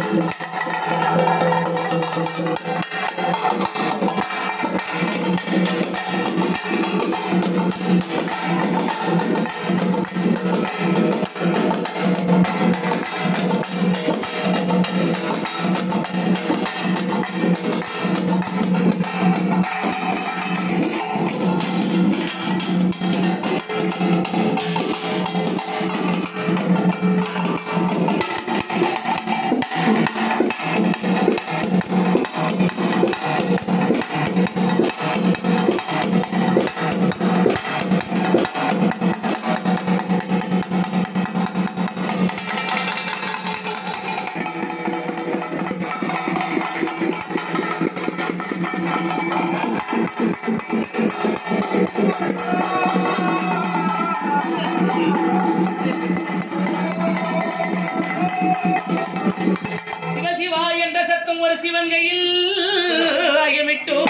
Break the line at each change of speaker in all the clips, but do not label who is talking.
சிவசிவா என்ற சத்தம் ஒரு சிவன் கையில் அகமிட்டோ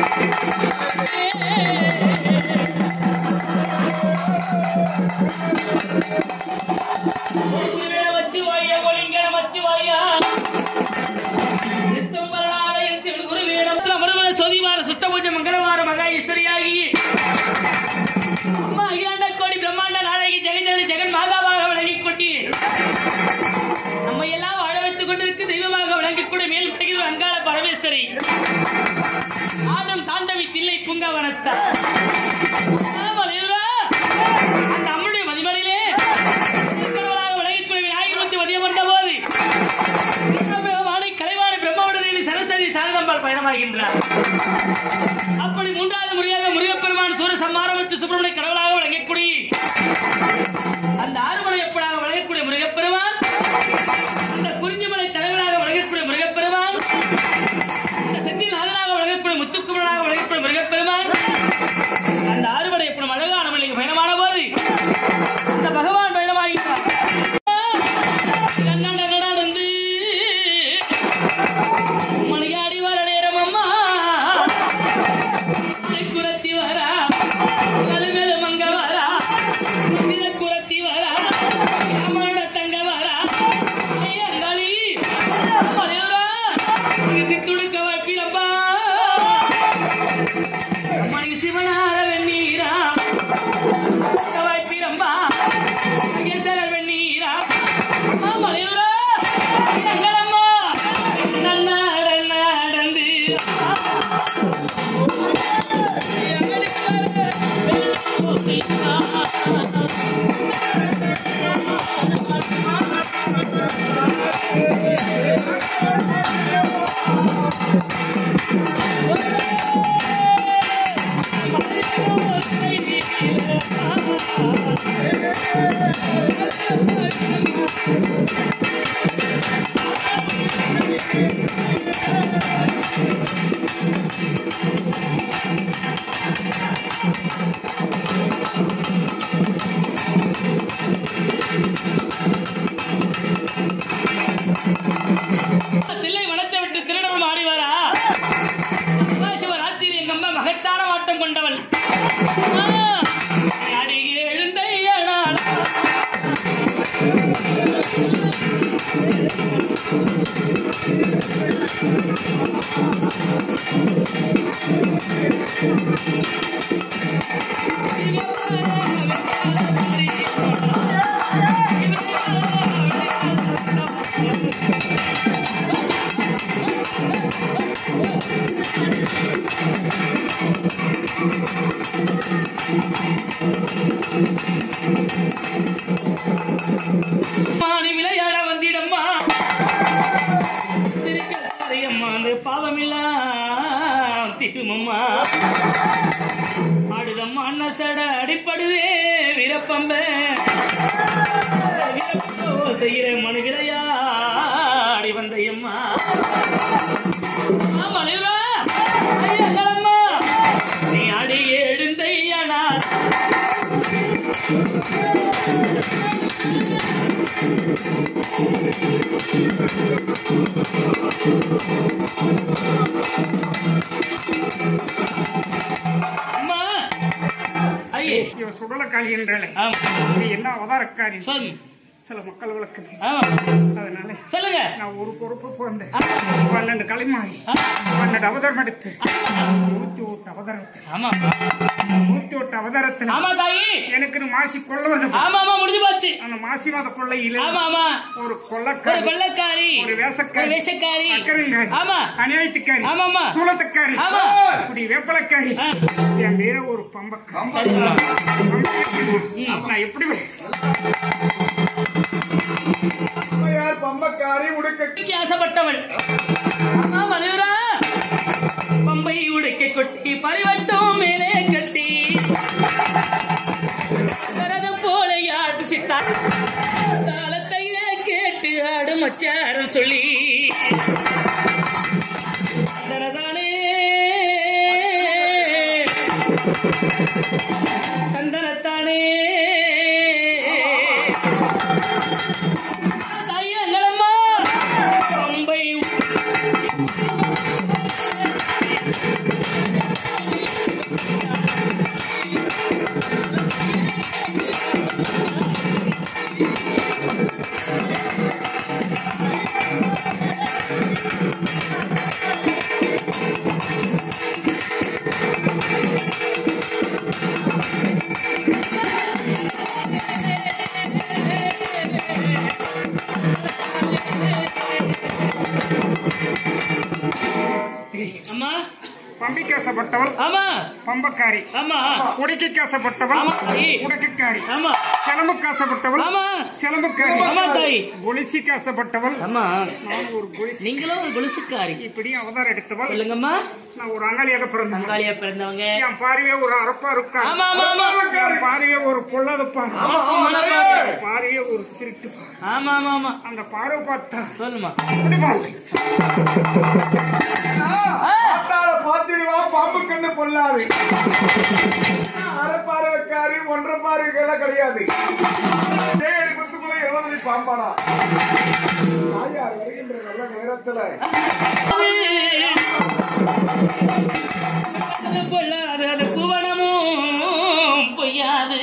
வச்சு வாயா ஒளிங்க வச்சு வாயா சித்தம் வரலாறு சிவன் குரு வேடம் அமர்வ சோதிவார சுத்த பூஜை மங்களவார மகா ஈஸ்வரியாகி அம்மா அகிலாண்ட கோடி பிரம்மாண்ட நாயகி ஜெகஜன ஜெகன் மாதாவாக விளங்கிக் கொண்டி நம்ம எல்லாம் வாழ வைத்துக் கொண்டிருக்கு தெய்வமாக விளங்கக்கூடிய மேல் படைகிற அங்காள பரமேஸ்வரி ஆடம் தாண்டவி தில்லை பூங்காவனத்தா அந்த அம்மனுடைய மதிமலையிலே திருக்கடவுளாக விளங்கிக்கூடிய விநாயகமூர்த்தி மதியமர்ந்த போது வாணி கலைவாணி பிரம்மாவோட தேவி சரஸ்வதி சாரதம்பாள் பயணமாகின்றார் அப்படி மூன்றாவது முறையாக முருகப்பெருமான் சூரசம்மாரமத்து சுப்பிரமணிய கடவுளாக விளங்கக்கூடிய அந்த ஆறுமலை எப்படாக விளங்கக்கூடிய முருகப்பெருமான் அந்த குறிஞ்சிமலை தலைவராக விளங்கக்கூடிய முருகப்பெருமான் அந்த செந்தில் நாதனாக விளங்கக்கூடிய முத்துக்குமரனாக விளங்கக்கூடிய முருகப்பெருமான் அந்த ஆறுபடை எப்படும் அழகான மலைக்கு பயணமான போது அந்த பகவான் பயணமாகிட்டார் நடந்து மணியாடி வர நேரம் அம்மா குரத்தி வரா கழுவேல மங்க வரா சில குரத்தி வரா அமரோட தங்க வரா ஏய் அங்காளி மலையோரா சித்துடுக்க வைப்பிரப்பா அம்மனுக்கு சிவனார வெண்ணீரா வைப்பிரம்பா அகேசரர் வெண்ணீரா மலையோரா எங்களம்மா நன்னாட நடந்து தில்லை வனத்தை விட்டு திருடரும் ஆடி வரா சிவராத்திரி எங்க அம்மா மகத்தான ஆட்டம் கொண்டவள் ஆ, அடி எழுந்தையனாள். மாணி விளையாட வந்திடம்மா திருக்கல்யாரியம்மா அந்த பாவமில்லாம் தீருமம்மா ஆடுதம்மா அன்னசட அடிப்படுதே வீரப்பம்ப வீரப்பம்போ செய்கிற மனுகிறையாடி வந்தையம்மா மலைவா ஐயங்களம்மா நீ அடி எழுந்தையனா அம்மா ஐயே
இவ சுடலக்காளி என்றாலே
ஆம்
இது என்ன அவதாரக்காரி
சொல்
சில மக்களுக்கு
ஆமா
அதனால
சொல்லுங்க
நான் ஒரு பொறுப்புக்கு வந்தேன்
ஆமா.
பன்னெண்டு களிமாறி
ஆமா.
பன்னெண்டு அவதாரம் எடுத்து நூத்தி ஓட்டு அவதாரத்தில்
ஆமா
நூத்தி ஓட்டு அவதாரத்தில்
ஆமா தாயி
எனக்கு மாசி கொள்ள வந்து
ஆமா ஆமா முடிஞ்சு போச்சு
அந்த மாசி மாத கொள்ளையில
ஆமா ஆமா
ஒரு
ஒரு
கொள்ளக்காரி
கொள்ளக்காரி
ஒரு வேசக்காரி.
ஒரு வேஷக்காரி
அக்கறைங்காரி
ஆமா
அநியாயத்துக்காரி
ஆமாமா
சூளத்துக்காரி
ஆமா.
இப்படி வேப்பலக்காரி
ஆ.
என் பேர ஒரு பம்பக்காரி
சரிம்மா
நான் எப்படி
அம்மையார் பம்பக்காரி உடுக்க
உடுக்கைக்கு ஆசைப்பட்டவள் ஆமா மலையூரா பம்பை உடுக்கை கொட்டி பரிவட்டம் மேலே கட்டி கரகம் போல ஆட்டு சித்தா காலத்தையே கேட்டு ஆடு மச்சாரம் சொல்லி தரதானே தந்தனத்தானே தாயங்களம்மா பம்பை அம்மா
பம்பிக்கு ஆசைப்பட்டவள்
ஆமா
பம்பக்காரி
ஆமா
உடைக்கைக்கு ஆசைப்பட்டவள்
ஆமா, தாயி.
உடைக்காரி
ஆமா
சிலம்புக்கு ஆசைப்பட்டவள்
ஆமா
சிலம்புக்காரி
ஆமா தாய்
கொலிசிக்கு ஆசைப்பட்டவள்
ஆமா
நான் ஒரு கொலிசி
நீங்களும் ஒரு கொலுசுக்காரி
இப்படி அவதாரம் எடுத்தவள்
சொல்லுங்கம்மா
நான் ஒரு அங்காளியாக பிறந்தவள்
தங்காளியா பிறந்தவங்க
என் பாரியே ஒரு அரப்பா இருக்கா
ஆமா ஆமா ஆமா
என் பாரியே ஒரு பொல்லாதப்பா
மனப்பாரு.
பாரியே ஒரு திருட்டு
ஆமா ஆமா ஆமா
அந்த பார்வை பார்த்தா
சொல்லுமா
இப்படி பாரு.
ஆத்தாள பாத்திடுவா பாம்பு கண்ணு பொல்லாது அரை பார்வைக்காரி ஒன்றரை பார்வைக்கெல்லாம் கிடையாது தேடி குத்துக்குள்ள எழுபது பாம்பாடா தாயார் வருகின்ற நல்ல நேரத்துல
அது பொல்லாது அது குவனமும் பொய்யாது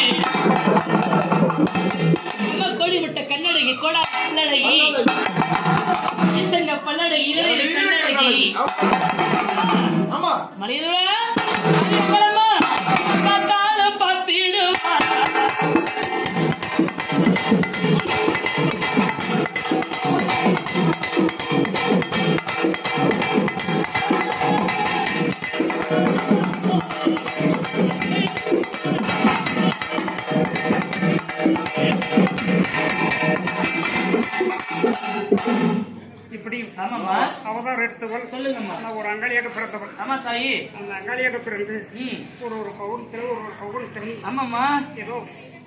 நம்ம கொடி முட்டை கண்ணடகி கொடா கண்ணடகி ஈசங்க பல்லடகி இரவு கண்ணடகி
ஆமா
மனிதரா மனிதரமா பார்த்தாலும் பார்த்திடுவா
இப்படி
ஆமாம்மா
அவதாரம் எடுத்தவள்
சொல்லுங்கம்மா
நான் ஒரு அங்காளியாக பிறந்தவள்
ஆமா தாயி
அந்த அங்காளியாக பிறந்து
ம்
ஒரு ஒரு பவுனத்தில் ஒரு ஒரு பவுனத்தில்
ஆமாம்மா
ஏதோ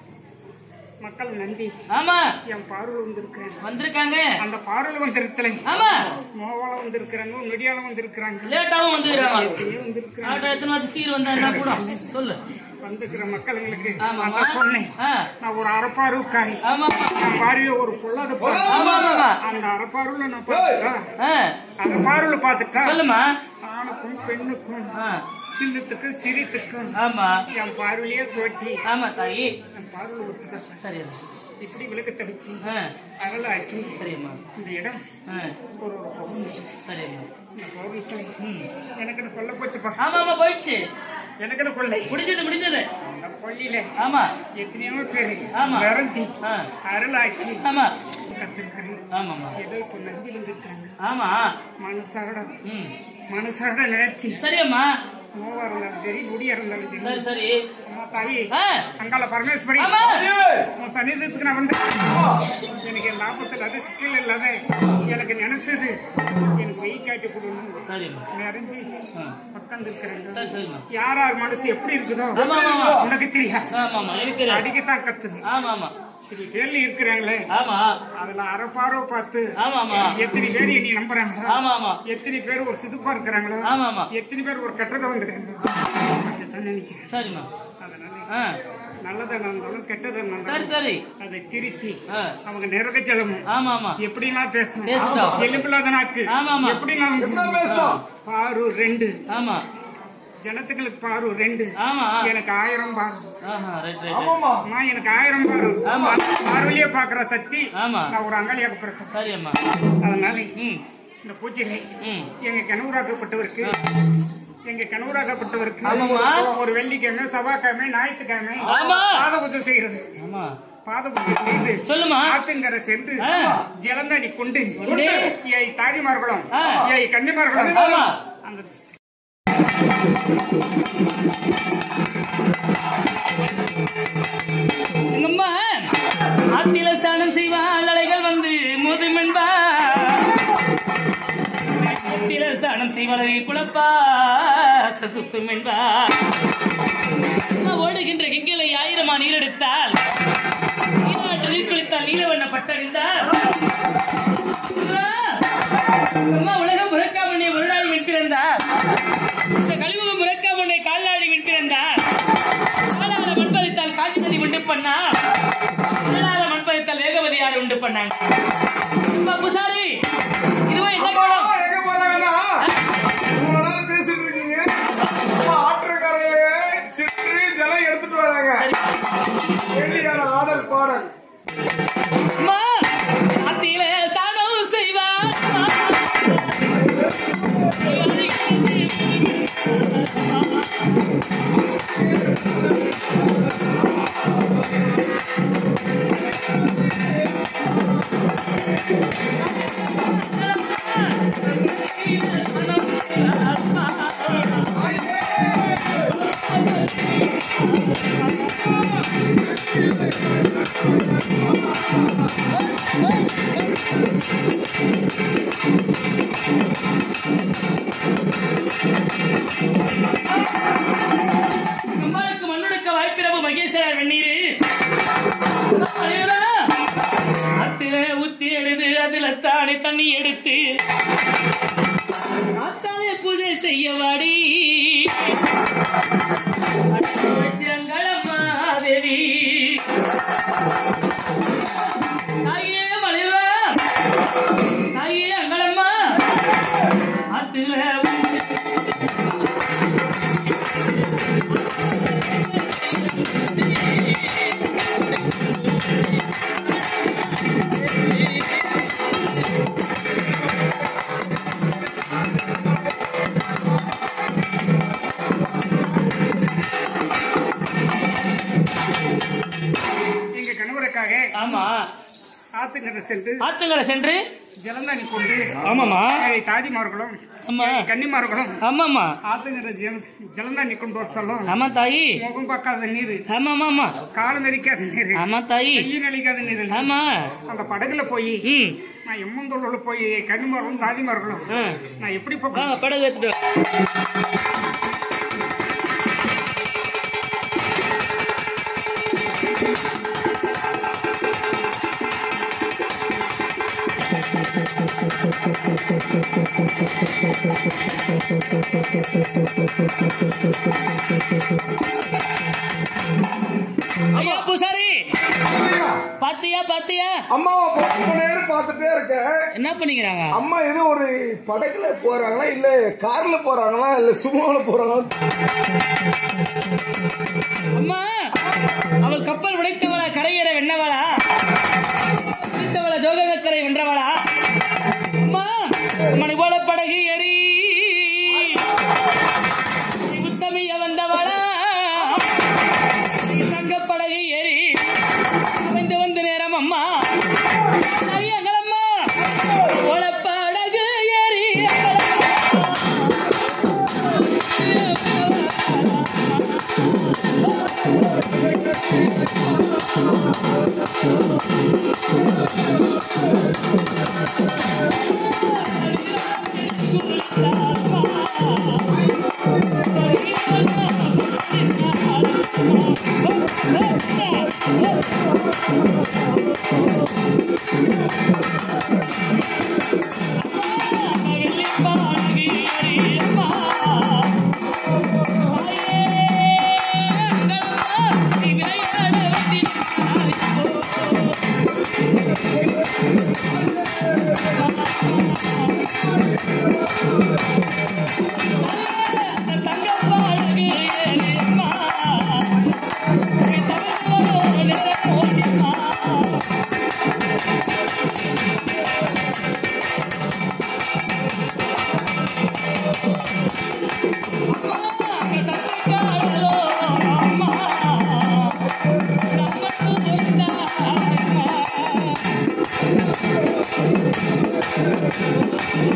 மக்கள் நம்பி
ஆமா
என் பார்வை வந்திருக்கிறேன்
வந்திருக்காங்க
அந்த பார்வையில் வந்திருக்கலை
ஆமா
மோவால வந்திருக்கிறாங்க மீடியால வந்திருக்கிறாங்க
லேட்டாவும் வந்துக்கிறாங்க
எத்தனையோ வந்திருக்கிறாங்க
ஆட்டோ எத்தனை வந்து சீர் வந்தா என்ன கூட சொல்லு
வந்துக்கிற மக்களுங்களுக்கு
ஆமாம்மா
அந்த பொண்ணை
ஆ
நான் ஒரு அரப்பாருக்காரி
ஆமாம்மா
என் பார்வையை ஒரு பொல்லாத பாரு.
ஆமா ஆமாம்மா
அந்த அரப்பாருல நான் பார்த்துட்டா
ஆ
அந்த பார்வையில பார்த்துட்டா
சொல்லுமா
ஆணுக்கும் பெண்ணுக்கும்
ஆ
சின்னத்துக்கும் சிரித்துக்கும்
ஆமா
என் பார்வையிலேயே சுவட்டி
ஆமா தாயி
என் பார்வையில் ஒத்துக்க
சரி
இப்படி விளக்கத்தை வச்சு
ஆ
அகலாக்கி
சரிம்மா
இந்த இடம்
ஆ
ஒரு ஒரு பவுன்
சரிம்மா
இந்த பவுனுக்கு
ம்
எனக்கு கொல்ல போச்சுப்பா
ஆமா ஆமா போயிடுச்சு
எனக்கு கொள்ளை
முடிஞ்சது முடிஞ்சது
அந்த கொல்லியில
ஆமா
எத்தனையோ பேரு
ஆமா.
நிறைஞ்சி
ஆ
அருளாக்கி
ஆமா
கத்திருக்கிறேன்
ஆமாம்மா
ஏதோ இப்ப நந்தி வந்திருக்காங்க
ஆமா
மனசாரோட
ம்
மனசாரோட நினைச்சு
சரி அம்மா
நோவா இருந்தாலும் சரி முடியா இருந்தாலும் சரி
சரி சரி
அம்மா தாயி
ஆ
அங்கால பரமேஸ்வரி
ஆமா
உன் சன்னிதத்துக்கு நான் வந்து எனக்கு என் லாபத்தில் அது சிக்கல் இல்லாத எனக்கு நினைச்சது எனக்கு வெய் காட்டி கொடுக்கணும்
சரிம்மா
நிறைஞ்சு
ஆ
பக்கம் இருக்கிறாங்க
சரி சரிம்மா
யார் யார் மனசு எப்படி இருக்குதோ
ஆமா, ஆமா, ஆமா.
உனக்கு தெரியாது
ஆமாம்மா இருக்கிறேன்
அடிக்கத்தான் கத்துது
ஆமா ஆமா
இது கேள்வி இருக்கிறாங்களே
ஆமா
அதுல அரைப்பாரோ பார்த்து
ஆமா ஆமா
எத்தனை பேர் இனி நம்புறாங்க
ஆமா ஆமா
எத்தனை பேர் ஒரு சிதுப்பா இருக்கிறாங்களோ
ஆமா ஆமா
எத்தனை பேர் ஒரு கெட்டதை வந்துருக்காங்க அதுதான் நினைக்கிறேன்
சரிம்மா
அதனால
ஆ
நல்லதா நடந்தாலும் கெட்டதா
சரி
நடந்தாலும்
சரி
அதை திருத்தி
ஆ
அவங்க நிறக்க செல்லணும்
ஆமா ஆமா
எப்படிலாம் பேசணும்
பேசட்டும்.
எலும்பில்லாத நாக்கு
ஆமா, ஆமா.
எப்படிலாம்
பேசும்
பாரு ரெண்டு
ஆமா
ஜனத்துங்களுக்கு பாரு ரெண்டு
ஆமா
எனக்கு ஆயிரம் பாரு
ஆஹா ரைட் ரைட்
ஆமாமா
அம்மா எனக்கு ஆயிரம் பாரு
ஆமா.
பார்வையிலே பாக்குற சக்தி
ஆமா
நான் ஒரு அங்காளியாக பிறக்கும்
சரி அம்மா
அதனால
ம்
இந்த பூஜையை
ம்
எங்க கணவராக்கப்பட்டவருக்கு எங்க கணவராக்கப்பட்டவருக்கு
ஆமாம்மா.
ஒரு வெள்ளிக்கிழமை செவ்வாய்க்கிழமை ஞாயிற்றுக்கிழமை
ஆமா.
பாத பூஜை செய்யறது
ஆமா
பாத பூஜை செய்து
சொல்லுமா
ஆத்துங்கரை சென்று
ஆ.
ஜலந்தடி கொண்டு
கொண்டு.
ஏய் தாடிமார்களும்
ஆ.
ஏய் கன்னிமார்களும்
ஆமா.
அந்த
எங்கம்மா ஆத்தில ஸ்நானம் செய்வாள் அலைகள் வந்து மோதுமென்பா ஆத்தில ஸ்நானம் செய்வாள் குழப்பா சுத்தும் என்பா அம்மா ஓடுகின்ற கெங்கிலை ஆயிரமா நீர் எடுத்தால் நீராட்டு நீர் குளித்தால் நீலவண்ண பட்டறிந்தால் அம்மா உலகம் புறக்காமண்ணை ஒரு நாள் விற்பிறந்தார் இந்த கழிவுகம் புறக்காமண்ணை கால்நாடி விற்பிறந்தார் காலால மண்பளித்தால் காஞ்சி நதி உண்டு பண்ணா கடலால மண்பளித்தால் வேகவதி யார் உண்டு பண்ணாங்க அம்மா புசாரி இதுவா என்ன
அம்மா,
காலம்
எங்க போறாங்கன்னா இவ்வளவு நேரம் பேசிட்டு இருக்கீங்க அம்மா, ஆற்றங்கரையிலே சென்று ஜலம் எடுத்துட்டு வராங்க வேண்டியான ஆடல் பாடல்
அம்மா ஆத்தியில சாணம் செய்வார் அம்மாளுக்கு மண்ணுடுக்க வாய்ப்பிரபு மகேஸ்வரர் வெந்நீரு அதையெல்லாம் ஆத்தில ஊத்தி எழுது அதுல தானே தண்ணி எடுத்து காத்தாலே பூஜை செய்ய வாடி தேவி தாயே மலைவா தாயே அங்களம்மா ஆத்துல ஊத்தி
எங்க கணவருக்காக
ஆமா
ஆத்துங்கரை சென்று
ஆத்தங்கரை சென்று
ஜலந்தானி கொண்டு
ஆமாமா
ஏய் தாதிமார்களும்
ஆமா
கன்னிமார்களும்
ஆமாமா
ஆத்துங்கரை ஜல- ஜலந்தானி கொண்டு வர சொல்லும்
ஆமா தாயி
முகம் பார்க்காத நீர்
ஆமா ஆமா
காலம் எரிக்காத நீர்
ஆமா தாயி
கையும் அழிக்காத நீர்
ஆமா
அந்த படகுல போய்
ம்
நான் எம்மந்தூர்ல போய் கன்னிமார்களும் தாதிமார்களும்
ஆ.
நான் எப்படி
வாங்க
போக
படகு எடுத்துட்டு வா. ஐயா பூசாரி பாத்தியா பாத்தியா
அம்மாவை ரொம்ப நேரம் பார்த்துட்டே இருக்கேன்
என்ன பண்ணிக்கிறாங்க
அம்மா இது ஒரு படகுல போறாங்களா இல்ல கார்ல போறாங்களா இல்ல சுமோல போறாங்களா
அம்மா அவள் கப்பல் உடைத்தவளா கரையேற வெண்ணவளா உடைத்தவளா ஜோகனக்கரை வென்றவளா அம்மா மணி போல படகு ஏறி உத்தமிய வந்தவளா தங்க படகு ஏறி அமைந்து வந்த நேரம் அம்மா ஐயங்களம்மா ஓல படகு ஏறி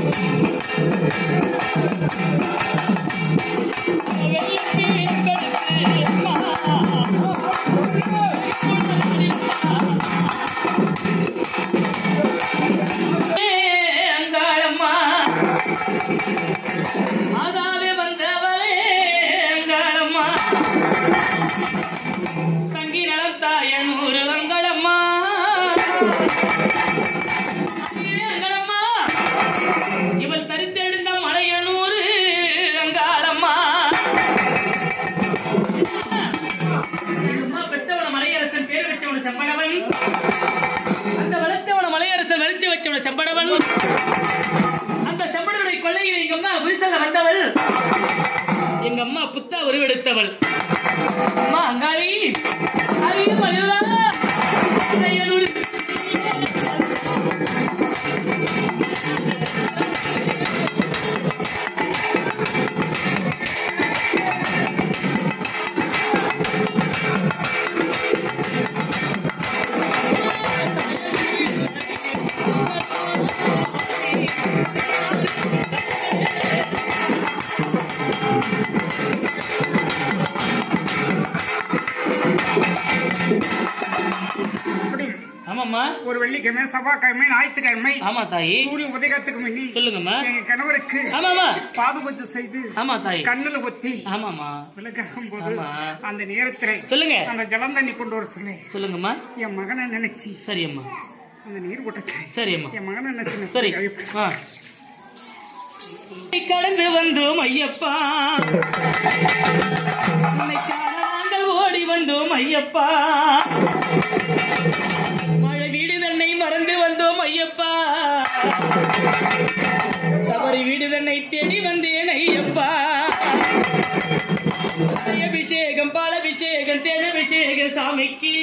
அங்காளம்மா மாதாவே வந்தவளே அங்காளம்மா தங்கி நலத்தாயன் ஒரு அங்காளம்மா அங்கே அங்காளம்மா இவள் தரித்தெழுந்த மலையனூர் அங்காளம்மா அம்மா பெற்றவன மலையரசன் பேர் வச்சவன செம்பனவன் அந்த வளர்த்தவன மலையரசன் வலிச்சு வச்சவன செம்பனவன் அந்த செம்பனவனை கொள்ளையில் எங்க அம்மா விரிசல்ல வந்தவள் எங்க அம்மா புத்தா உருவெடுத்தவள் அம்மா அங்காளி அரியும் மனிதா மலையனூர்
அப்படி
ஆமாம்மா
ஒரு வெள்ளிக்கிழமை செவ்வாய்க்கிழமை ஞாயிற்றுக்கிழமை
ஆமா தாயி
சூரிய உதயத்துக்கு முன்னி
சொல்லுங்கம்மா
எங்க கணவருக்கு
ஆமாமா
பாதுபூஜை செய்து
ஆமா தாயி
கண்ணுல ஒத்தி
ஆமாமா
விளக்காகும் போது
ஆமா.
அந்த நேரத்துல
சொல்லுங்க
அந்த ஜலம் தண்ணி கொண்டு வர சொல்லி
சொல்லுங்கம்மா
என் மகனை நினைச்சு
சரி அம்மா
அந்த நீர் கூட்டத்தை
சரி அம்மா
என் மகனை நினைச்சு
சரி ஆ கடந்து வந்தோம் ஐயப்பா உன்னை காண நாங்கள் ஓடி வந்தோம் ஐயப்பா மழை வீடு தன்னை மறந்து வந்தோம் ஐயப்பா சபரி வீடு தன்னை தேடி வந்தேன் ஐயப்பா அபிஷேகம் பால அபிஷேகம் தேன அபிஷேகம் சாமிக்கு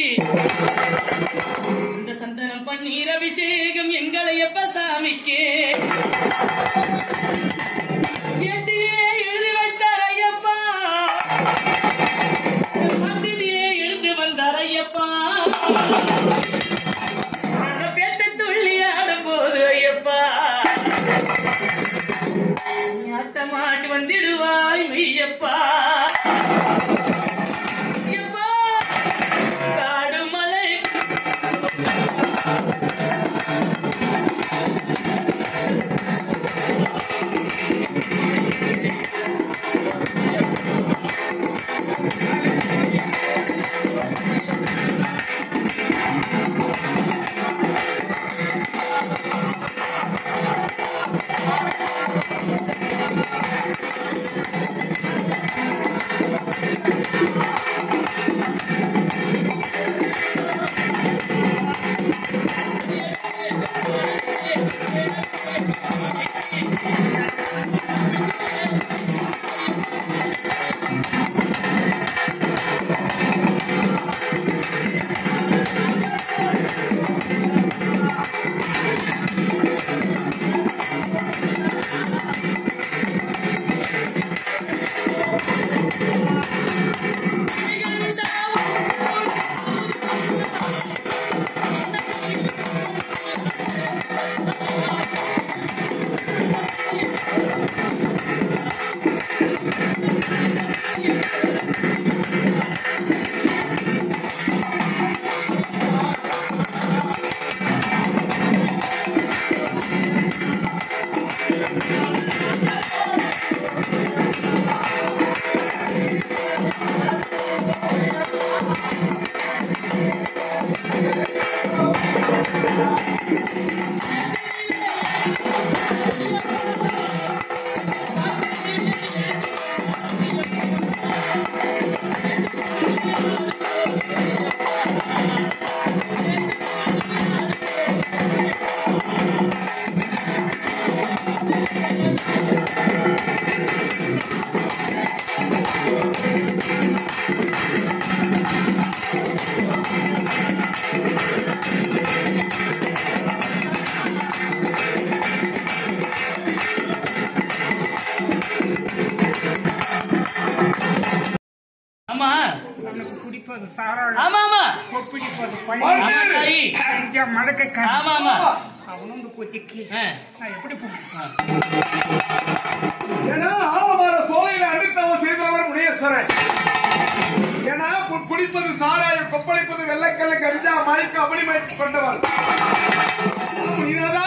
இந்த சந்தனம் பன்னீர் அபிஷேகம் எங்களை எப்ப சாமிக்கு கேட்டியே எழுதி வைத்தார் ஐயப்பா மத்தினியே எழுந்து வந்தார் ஐயப்பா அந்த பேட்டை துள்ளி ஆடும் போது ஐயப்பா நீ ஆட்டமாட்டு வந்திடுவாய் ஐயப்பா ஐயப்பா காடு மலை ஆமா
அவனுக்கு குடிப்பது சாராயம்
ஆமா ஆமா
கொப்பிடிப்பது
ஆமா
பயிர்
தாயி
மடக்க
ஆமா ஆமா
அவனும் வந்து பூஜைக்கு
ஆ.
நான் எப்படி போவேன்
ஏன்னா ஆலமர சோலையில அடுத்தவன் செய்தவர் முனியேஸ்வரன் ஏன்னா கு- குடிப்பது சாராயம் கொப்பளிப்பது வெள்ளைக்கல்லு கஞ்சா மயக்க அமளி மயக்க கொண்டவர் புரியுதா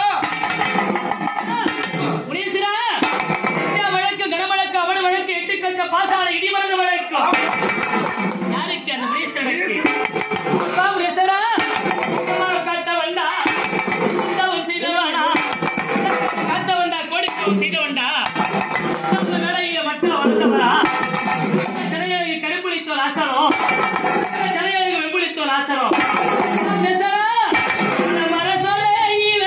முனீஸ்வரா, ஐயா வழக்கு, கனவழக்கு, அவன் வழக்கு, எட்டு கச்ச பாசான இடிமருந்து வழக்கு. யாருக்கு அந்த முனீஸ்வரனுக்கு? அப்பா முனீஸ்வரா, உன்னால் காட்ட வேண்டா. உத்தவன் செய்தவனா? காட்ட வேண்டா, கோடிக்கவன் செய்தவன்டா. அந்த வேலையில மட்டும் வளர்ந்தவரா? தலையாகி கருப்புளித்தோல் ஆசனம். தலையாகி வெம்புளித்தோல் ஆசனம். முனீஸ்வரா, அந்த மரசோலையில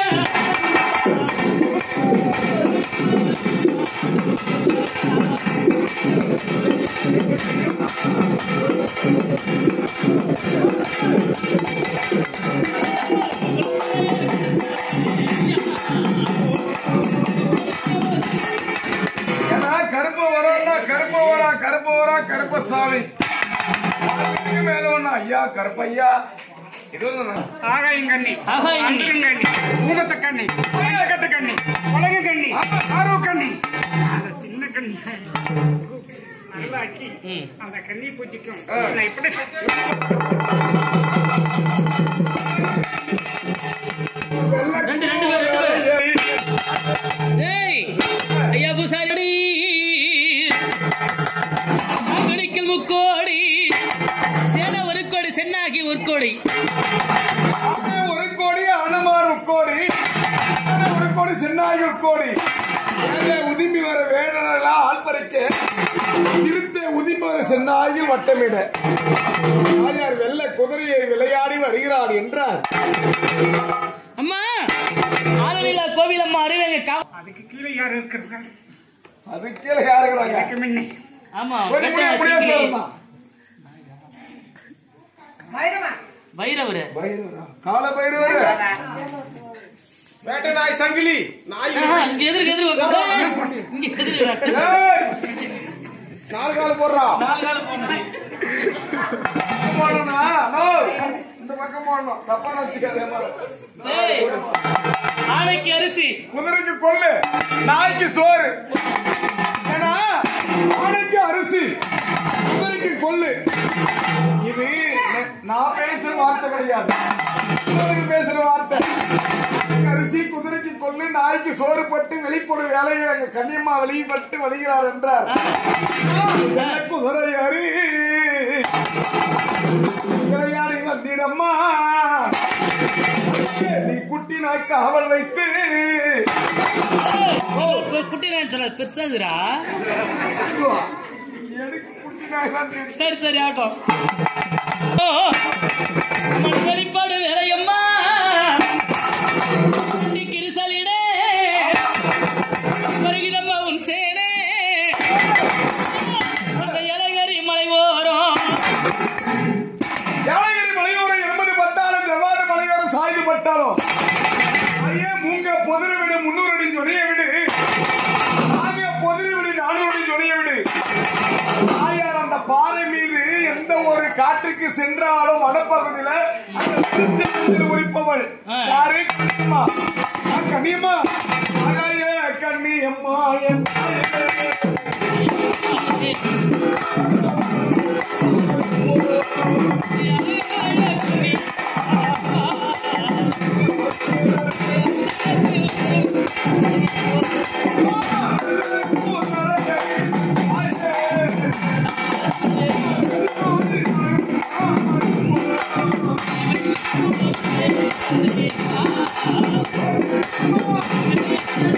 ஏன்னா கருப்ப வரா கருப்ப வரா கருப்ப வரா கருப்பசாமி அதுக்கு மேல ஒண்ணு ஐயா கருப்பையா இது ஒரு நா-
ஆகாயங்கண்ணி
ஆகாயங்கண்ணி.
அந்தரங்கண்ணி பூகத்தக்கண்ணி கட்டு உலக கண்ணி ஆர்வ கண்ணி அந்த சின்ன கண்ணி நல்லாக்கி
ம்.
அந்த கண்ணி பூஜைக்கும்
ஆ.
நான் இப்படி
ரெண்டு ரெண்டு பேர் ரெண்டு பேர்
சரி.
ஏய் ஐயா பூசாரி கணிக்கல் முக்கோடி சேன ஒரு கோடி சென்னாகி ஒரு கோடி
ஆமே ஒரு கோடி அனுமார் கோடி ஒரு கோடி சென்னாகி ஒரு கோடி மேலே உதிமி வர வேடனெல்லாம் ஆள்பறைக்க திருத்த உதிமி வர சென்னாகில் வட்டமிட யார் வெள்ள குதிரையை விளையாடி வருகிறார் என்றார்
அம்மா ஆலனிலா கோவில் அம்மா அறிவேங்க கா
அதுக்கு கீழே யார் இருக்கிறது
அது கீழே யாருக்கிறாங்க
அதுக்கு முன்னே
ஆமா
ஒரு முடி அப்படியே
வெட்டா
சேர்ந்தான்.
வைரவரு
பைரவரா? கால பைரவர் வேட்டை நாய் சங்கிலி நாய்
ஆஹா, இங்க எதிர்க்கு எதிர்க்கு உட்காரு. இங்க எதிர்க்கு
ஏய்! நாலு கால் போடுறா
நாலு காலம் போனது
போடணும்னா நோ. இந்த பக்கம் போடணும் தப்பா நினைச்சுக்காதே
ஏய், ஆனைக்கு அரிசி
குதிரைக்கு கொள்ளு நாய்க்கு சோறு ஏன்னா ஆணைக்கு அரிசி குதிரைக்கு கொள்ளு இது ந- நான் பேசுற வார்த்தை கிடையாது குதிரைக்கு பேசுற வார்த்தை அரிசி குதிரைக்கு கொள்ளு நாய்க்கு சோறு பட்டு வெளிப்படு வேலையை எங்க கன்னியம்மா வெளிப்பட்டு வருகிறார் என்றார் எனக்கு குதிரை அரி விளையாடி வந்திடம்மா நீ குட்டி நாய்க்கு அவள் வைத்து
ஓ, கு- குட்டி நான் சொல்ல பெருசாகுறா
எனக்கு குட்டி நாய் தான் தெரியும்.
சரி சரி ஆகட்டும் ஓ, மண் வெளிப்பாடு வேலையம்மா வண்டி கிரிசலிடே வருகிறம்மா உன் சேனே அந்த இலங்கரி மலை ஓரம்
ஏலகிரி மலையோரம் எண்பது பட்டாலும் செவ்வாது மலையோரம் சாய்ந்து பட்டாலும் ஐயே மூங்க பொதிரை விடு முன்னூறு அடி சொன்னிய விடு நாங்க பொதிரை விடு நானூறு அடி சொன்னிய விடு ஆயார் அந்த பாறை மீது எந்த ஒரு காற்றுக்கு சென்றாலும் வடப்பகுதியில அந்த திருச்செந்தூரில் உரிப்பவள்
ஆ.
யாரு கண்ணியம்மா ஆ, கண்ணியம்மா ஆகாய கண்ணியம்மா என் தாயே.
ஆ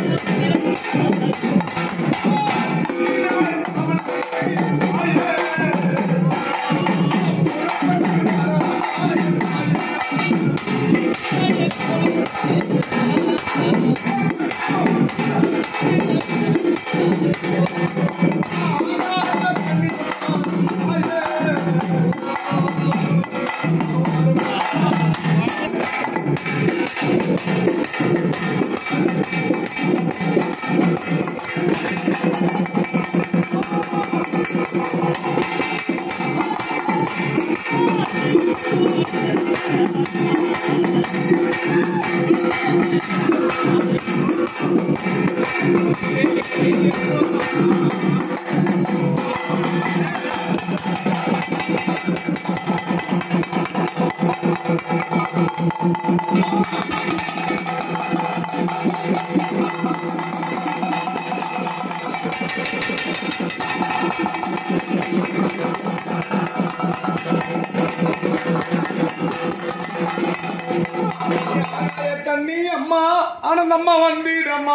கண்ணி அம்மா ஆனந்தம்மா வந்திடம்மா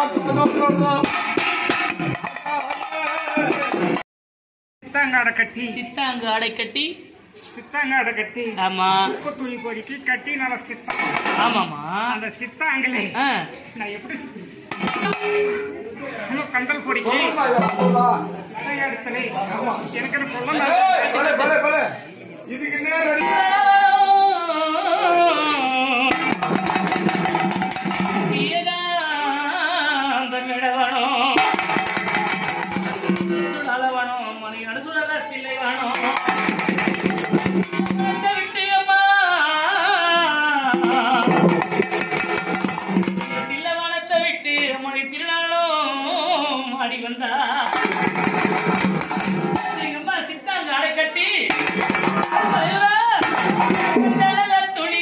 சித்தாங்காடை கட்டி
சித்தாங்கு ஆடை கட்டி
சித்தாங்காடை கட்டி
ஆமா
உப்பு துணி பொறுக்கி கட்டி நல்ல சித்தம்
ஆமாமா
அந்த சித்தாங்களே
ஆ,
நான் எப்படி சுத்துறது? இன்னும் கண்டல் பொடிக்கு இடத்துல எனக்கு கொள்ள
இதுக்கு நேரம்
நீதான் தன்னிடவனும். சுடலவனும், மணியனு சுடல தில்லைவனும். அந்த விட்டியம்மா. தில்லவனத்தை விட்டு மணி திருநாளும் ஆடி வந்தா எங்கம்மா சித்தாங்க அடை கட்டி தலைவா, குண்டல துணி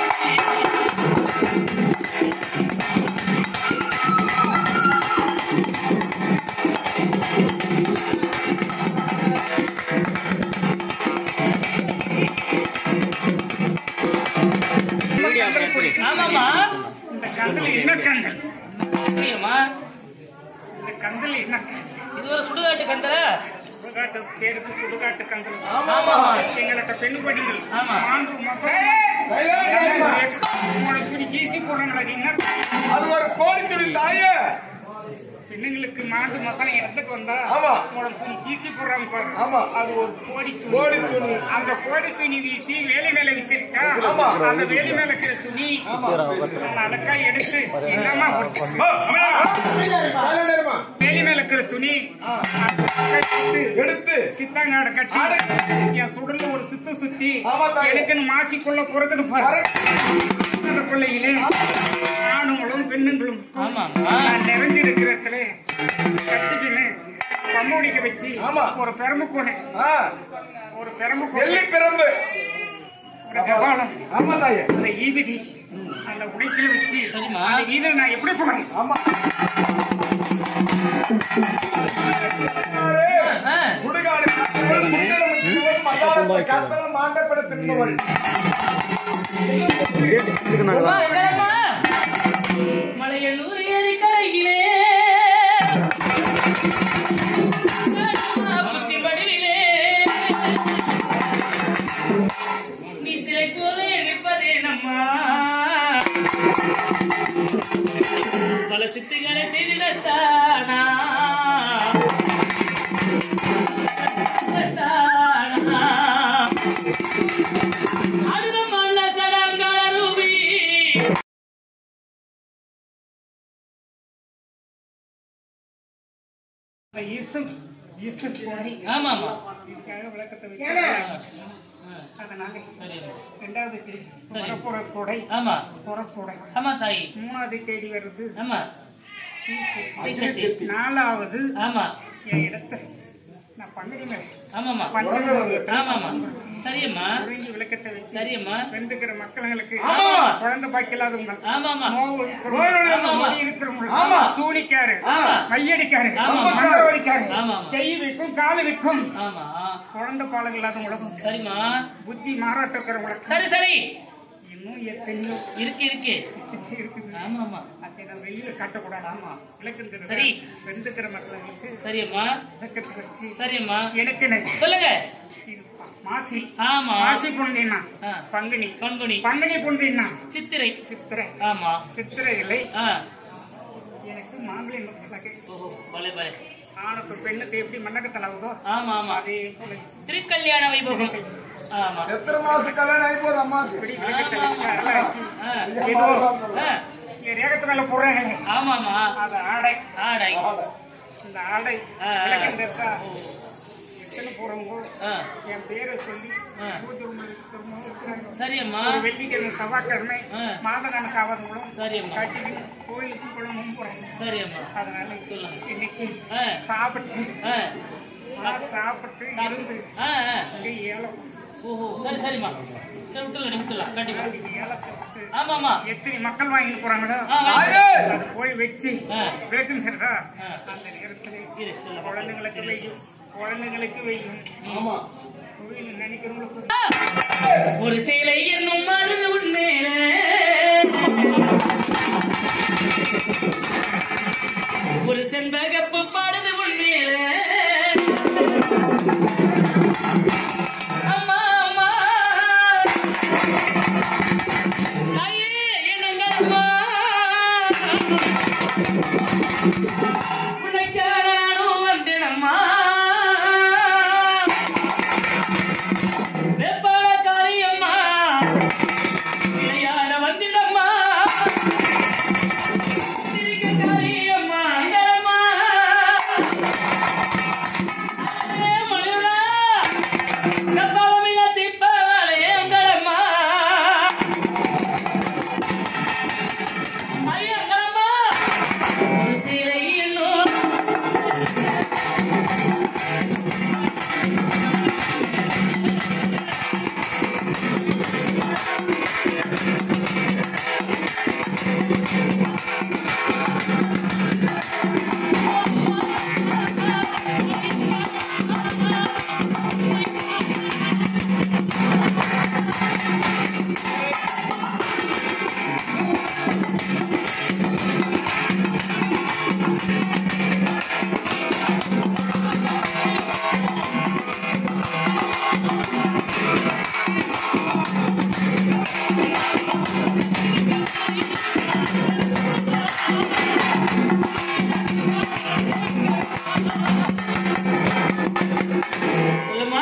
கண்டல் பொடிக்கு
ஆமாமா
இந்த கண்டல் என்ன கண்டல்
அப்படியாம்மா
இந்த கண்டல் என்ன
இது ஒரு சுடுகாட்டு கண்டல
சுடுகாட்டு பேருக்கு சுடுகாட்டு கண்டல்
ஆமாமா
எங்களுக்கு பெண்ணுபடிகள்
ஆமா.
ஆண்டு மாசம் உங்களுக்கு ஈசி போடுறாங்களா என்ன
அது ஒரு கோடி துணி தாயே
பெண்ணுங்களுக்கு மாண்டு மசாலா இடத்துக்கு வந்தா
ஆமா.
உனக்கு துணி வீசி போடுறாங்க பாரு
ஆமா.
அது ஒரு கோடி துணி
கோடி துணி.
அந்த கோடி துணி வீசி வேலி மேல வீசிருக்கா
ஆமா.
அந்த வேலி மேல இருக்கிற துணி நம்ம அதக்கா எடுத்து என்னமா வேலி மேல இருக்கிற துணி அதை எடுத்து
எடுத்து
சித்தாங்காட கட்டி
ஆடு.
என் சுடல்ல ஒரு சுத்து சுத்தி
ஆமா தாயே.
எனக்குன்னு மாசிக்குள்ள பிறகுது பாரு அந்த பிள்ளைகளே ஆணுங்களும் பெண்ணுங்களும்
ஆமாமா
நான் நிறைஞ்சு இருக்கிற இடத்துல கட்டிக்கின்னு பம்மூடிக்க வச்சு
ஆமா.
ஒரு பெரம்பு கோணை
ஆ,
ஒரு பெரம்பு
வெள்ளி
கோணை
பிரம்பு
ஒரு கபாலம்
ஆமா தாயே
அந்த ஈபிதி அந்த உடைக்கில வச்சு
சரிம்மா.
அந்த வீதை நான் எப்படி போறேன்
ஆமா
ஆ,
சுடுகாடு காத்தவள், சுண்டெலும்பு தின்னவள், மதாரத்தை காத்தவள், மாண்டப்பட தின்னவள்.
அம்மா, எங்கடம்மா? மலையனூர் ஏரிக்கரையிலே புத்தி வடிவிலே நீ சிலை போல நிற்பதே நம்மா பல சித்துகளை செய்திடத்தானா அடுத்த மண்ண சடங்கர ரூபி
அந்த ஈசு ஈசு கோணை
ஆமாமா
இதுக்காக விளக்கத்தை வச்சு அதனால
சரி
ரெண்டாவது தேதி புறப்புற கொடை
ஆமா
புறப்புடை
ஆமா தாயி
மூணாவது தேதி வருது
ஆமா
ஈசு. நாலாவது
ஆமா
என் இடத்தை நான் பண்ணுகிறேன்
ஆமாமா
பண்ணுறது
ஆமாமா சரியம்மா
உறிஞ்சி விளக்கத்தை வச்சு
சரியம்மா
வெந்துக்கிற மக்களுக்கு
ஆமா.
குழந்தை பாய்க்கலாதவங்க
ஆமாமா
நோவு
நோய்
இருக்கிறவங்க,
நொடி
நோய் இருக்கிறவங்க,
ஆமா.
சூனிக்காரு
ஆமா.
மையடிக்காரு
ஆமா.
மந்திரவாதிக்காரு
ஆமா.
கை வைக்கும் காலு வைக்கும்
ஆமா
குழந்தை பாலம் இல்லாதவங்களுக்கும்
சரிம்மா
புத்தி மாறாட்டம் இருக்கிறவங்களுக்கு
சரி சரி
இன்னும் எத்தனையோ
இருக்கு இருக்கு
இருக்குது
ஆமாமா
அதை நான் வெளியில காட்டக்கூடாது ஆமா விளக்குறது
சரி.
வெந்துக்கிற மக்களுக்கு
சரியம்மா
விளக்கத்தை வச்சு
சரியம்மா
எனக்கு நெ-
சொல்லுங்க
இது மாசி
ஆமா
மாசி பொண்டினா
ஆ.
பங்குனி
பங்குனி
பங்குனி பொண்டினா
சித்திரை
சித்திரை
ஆமா
சித்திரை இல்லை
ஆ
எனக்கு மாங்கலி நோக்கி
ஓஹோ பலே பலே
ஆணுக்கு பெண்ணுக்கு எப்படி மண்ணக்கத்தில் ஆகுதோ
ஆமா ஆமா
அதே போல
திருக்கல்யாண வைபோகம் ஆமா
எத்தனை மாசம் கல்யாணம் ஆகி போகுது அம்மாக்கு
இப்படி விளக்கத்தை வச்சு அதெல்லாம் வச்சு
ஆ,
ஏதோ
ஆ,
என் ரேகத்து மேல போடுறாங்க
ஆமாமா
அது ஆடை
ஆடை
இந்த ஆடை
ஆ, ஆ.
விளக்கம் தெரிஞ்சா எத்தனை போறவங்க
ஆ,
என் பேரை சொல்லி
ஆ.
பூஜை ரூம்ல வச்சுக்கிறவங்க இருக்கிறாங்க
சரி அம்மா
ஒரு வெள்ளிக்கிழமை செவ்வாய்க்கிழமை
ஆ.
மாத கணக்காவதுங்களும்
சரி அம்மா
கட்டிட்டு கோயிலுக்கு குழம்பும் போறாங்க
சரி அம்மா
அதனால இன்னைக்கு
ஆ,
சாப்பிட்டு
ஆ,
நான் சாப்பிட்டு இருந்து
ஆ, ஆ.
இங்க ஏலம்
ஓஹோ சரி சரிம்மா சரி விட்டுலாம் விட்டுலாம் கண்டிப்பா
ஏலத்தை வச்சு
ஆமா ஆமா
எத்தனை மக்கள் வாங்கிட்டு போறாங்களோ
ஆ, வாங்க.
தாயே
அது போய் வச்சு
ஆ.
வேக்குங்கிறதா
ஆ.
அந்த நேரத்தில்
இரு, சொல்லு.
குழந்தைங்களுக்கு வெய்யும் குழந்தைங்களுக்கு வெய்யும்
ஆமா
கோயில் நினைக்கிறவங்களுக்கு
ஒரு சேலை என்னும் மனது உண்மையில ஒரு செண்பகப்பு பாடுது உண்மையில அம்மா அம்மா தாயே என்னங்கம்மா உனக்காக நானும் வந்தேனம்மா வெப்பாட காரியம்மா விளையாட வந்திடம்மா சிரிக்க காரியம்மா அங்கரம்மா அடே மணிவரா வெப்பாவமில்ல திப்பவளே அங்கரம்மா ஐயா அங்கரம்மா ஒரு சிலை இன்னும் சொல்லுமா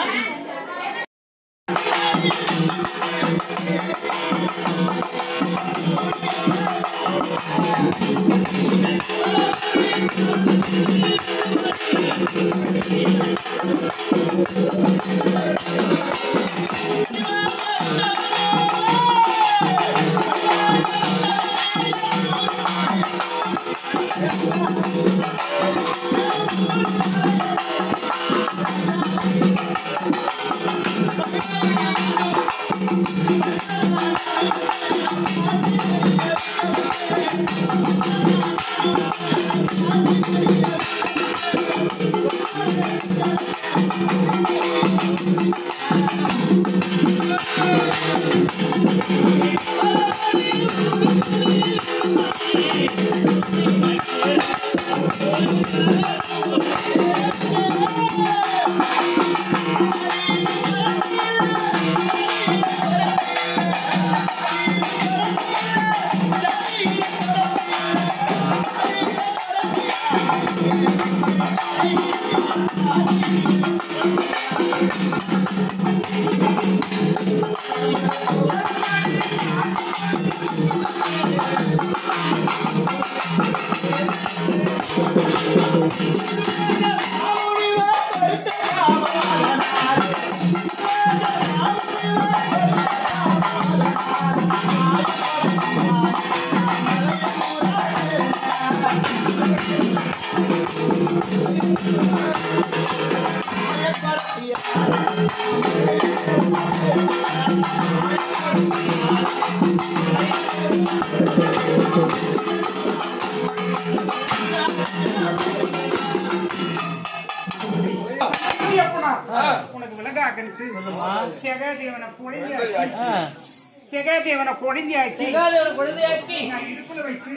எப்படா? உனக்கு விலகாகன்ட்டு செகாதேவனை பொழிஞ்சாச்சு செகாதேவனை பொழிஞ்சாச்சு
குழந்தையாக்கி
நான் இடுப்புல வைத்து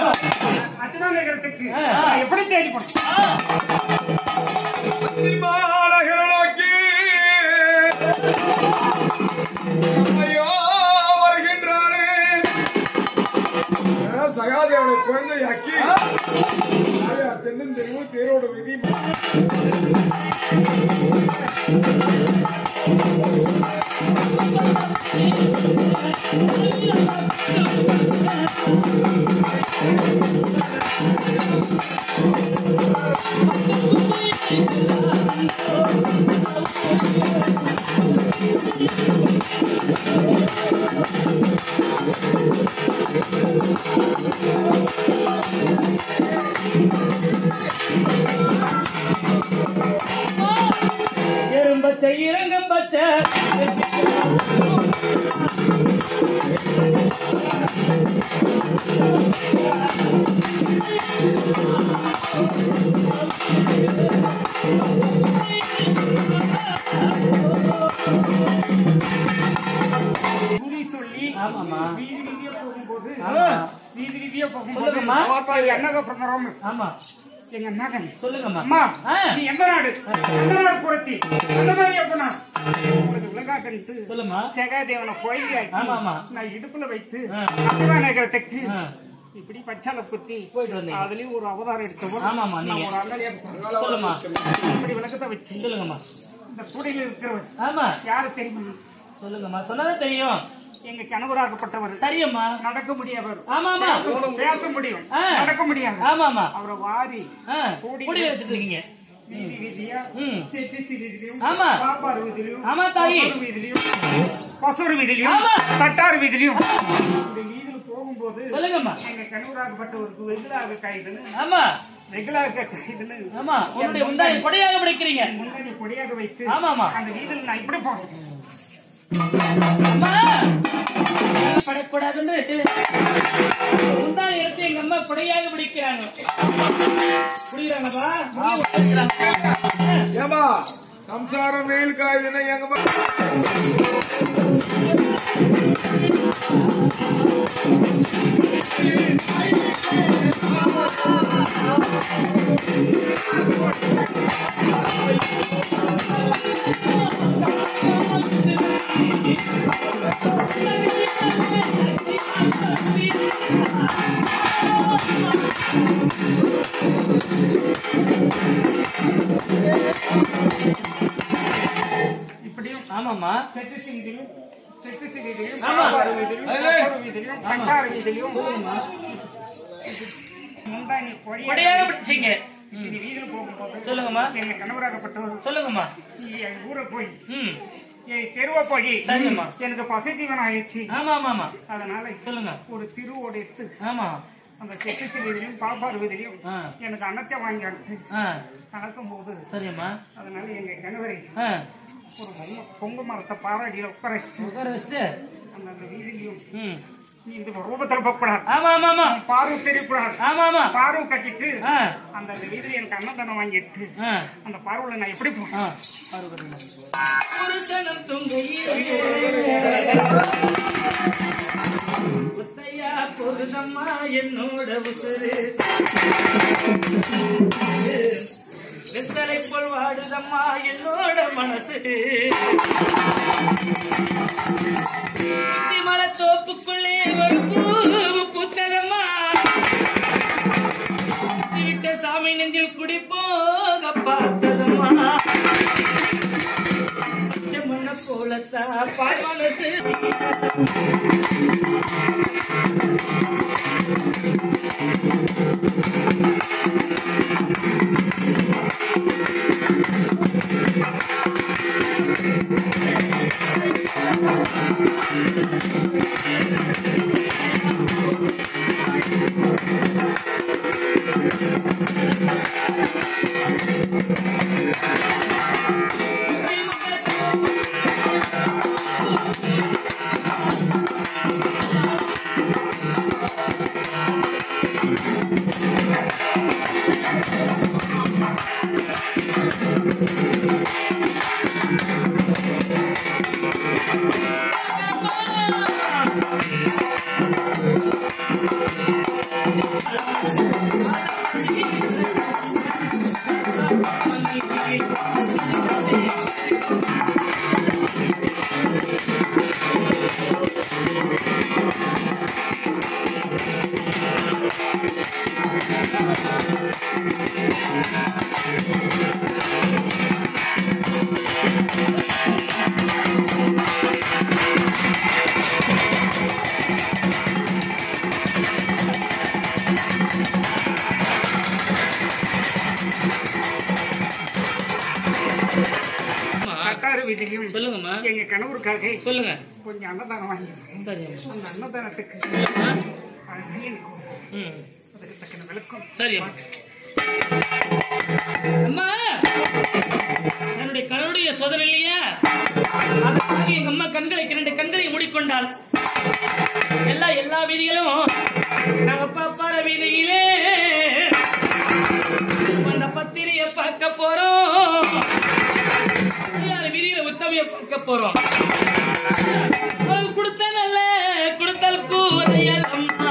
அர்ஜுனாநகரத்துக்கு நான் எப்படி தேடி போனேன்
அத்திமாநகரனோக்கி ஐயோ வருகின்றானே என சகாதேவனை குழந்தையாக்கி தாயார் தென்னந்தெருவு தேரோடு விதி
ஆ பச்சை இறங்கம் பச்சை
குறி சொல்லி
ஆமாம்மா.
வீதி வீதியா போகும்போது
ஆமா.
வீதி வீதியா போகும்போது
சொல்லுங்கம்மா.
எங்க அண்ணக பிரதமர்
ஆமா
எங்க மகன்
சொல்லுங்கம்மா
அம்மா
ஆ,
நீ எந்த நாடு எந்த நாடு புரட்சி அந்த மாதிரி அப்பனா உங்களுக்கு விலகாக்கன்ட்டு
சொல்லுமா
சகாதேவனை கோயில்
ஆமா, ஆமா.
நான் இடுப்புல வைத்து
ஆ.
அப்புறம் நகரத்துக்கு
ஆ,
இப்படி பச்சால குத்தி
போயிட்டு வந்தீங்க
அதுலயும் ஒரு அவதாரம் எடுத்தவன்
ஆமாம்மா,
நான்
நீங்க.
ஒரு அண்ணனையா இருப்பேன்.
சொல்லுமா
இப்படி விளக்கத்தை வச்சு
சொல்லுங்கம்மா
இந்த கூடையில இருக்கிறவர்
ஆமா
யாரு தெரியுமா
சொல்லுங்கம்மா சொன்னதான் தெரியும்
எங்க கணவராகப்பட்டவர்
சரியம்மா
நடக்க முடியாதவர்
ஆமா ஆமா
பேச முடியும்
ஆ.
நடக்க முடியாது
ஆமா ஆமா
அவரை வாரி
ஆ, புடி வச்சிட்டு இருக்கீங்க
வீதி வீதியா
ம்.
சிட்டி சிட்டிலையும்
ஆமா.
பாப்பாரு வீதிலையும்
ஆமா, தாயி.
பசூர் வீதிலையும் பசூர் வீதிலையும்
ஆமா.
தட்டார் வீதிலையும் இந்த வீதியில் போகும்போது
சொல்லுங்கம்மா
எங்க கணவராகப்பட்டவருக்கு வெகுளாக கைதுன்னு
ஆமா
வெகுளாக கைதுன்னு
ஆமா உன்னுடைய உண்டாய் கொடையாக பிடிக்கிறீங்க
முன்னாடி கொடியாக வைத்து
ஆமா, ஆமா.
அந்த வீதியில் நான் இப்படி போனேன்
அம்மா படக்கூடாதுன்னு உண்டாய் எடுத்து எங்க அம்மா கொடையாக பிடிக்கிறாங்க புரியுறாங்கப்பா
ஏமா சம்சாரம் வெயில் காயுதுன்னா எங்க பா-
இப்படியும்
ஆமாம்மா
செட்டு சிங்கிலும் செட்டு சிங்கிலையும்
ஆமா.
பாப்பாரு வீதிலையும் பசூர் வீதிலையும் தட்டார் வீதிலையும் முந்தானி கொடியாக
கொடையாக பிடிச்சீங்க
இந்த வீதியில் போகும்போது
சொல்லுங்கம்மா
எங்க கணவராகப்பட்டவர்
சொல்லுங்கம்மா
என் ஊரை போய்
ம்
என் தெருவை போய்
சரிங்கம்மா.
எனக்கு பசித்தீவனம் ஆயிடுச்சு
ஆமா ஆமா ஆமா
அதனால
சொல்லுங்க
ஒரு திருவோட எடுத்து
ஆமா
அந்த செட்டு வீதிலையும் பாப்பார் வீதிலையும்
ஆ
எனக்கு அன்னத்தை வாங்கி அனுப்பி
ஆ
நடக்கும் போது
சரியம்மா
அதனால எங்க கணவரை
ஆ
ஒரு பொங்க- பொங்கு மரத்தை பாராடியில உட்கார வச்சுட்டு
உட்கார வச்சுட்டு
அந்த அந்த வீதிலையும்
ம்
நீ இந்த ரூபத்தில் போகக்கூடாது
ஆமா ஆமா ஆமா
பார்வை தெரியக்கூடாது
ஆமா ஆமா
பார்வை கட்டிட்டு
ஆ
அந்த அந்த வீதியில் எனக்கு அன்னதானம் வாங்கிட்டு
ஆ
அந்த பார்வையில் நான் எப்படி போறேன்
ஆ பாரு பாருங்க. ஒரு கணம் துங்கையிலே முத்தையா பொருதம்மா என்னோட உசுரு வெத்தலை போல் வாடுதம்மா என்னோட மனசு மலை தோப்புக்குள்ளே ஒரு பூ பூத்ததம்மா வீட்ட சாமி நெஞ்சில் குடி போக பார்த்ததம்மா பச்சை மண்ண போலத்தா பாய் மனசு
தட்டாறு வீதிலையும்
சொல்லுங்கம்மா
எங்க கணவருக்காக
சொல்லுங்க
கொஞ்சம் அன்னதானம் வாங்கி
சரி
அந்த அன்னதானத்துக்கு அதனால எனக்கு
ம்
அதுக்கு தக்கன விளக்கம்
சரி அம்மா என்னுடைய கணவருடைய சோதனை இல்லையா கண்களை இரண்டு கண்களை மூடிக்கொண்டால் எல்லா எல்லா வீதிகளும் நாங்க பாப்பார வீதியிலே அந்த பத்திரிய பார்க்க போறோம் யார் வீதியில உத்தமைய பார்க்க போறோம் உனக்கு கொடுத்த நல்ல கொடுத்தல் கூறையல் அம்மா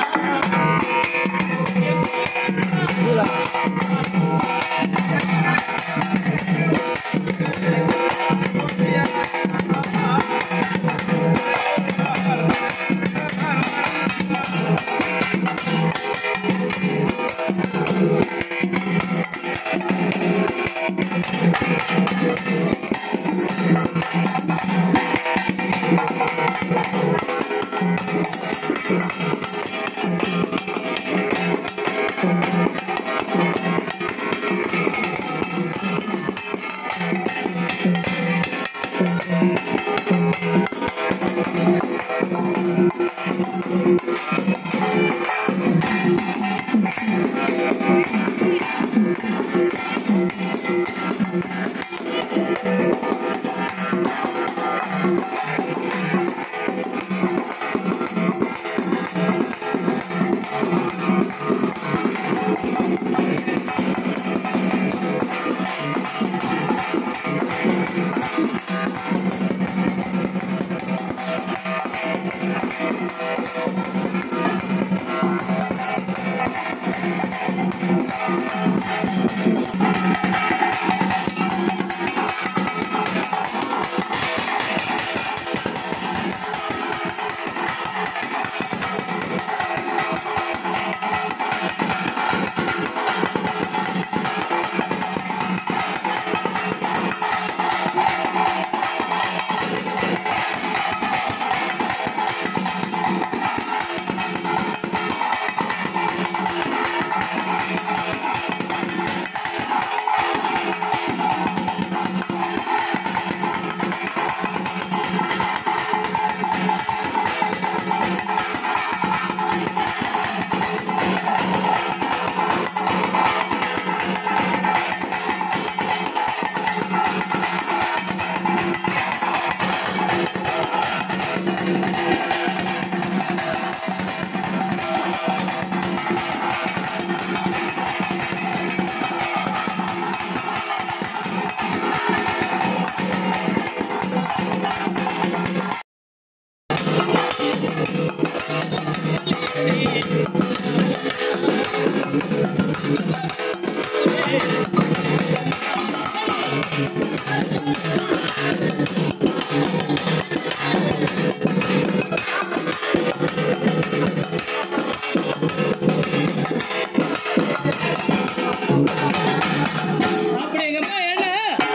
அப்படிங்கம்மா ஏங்க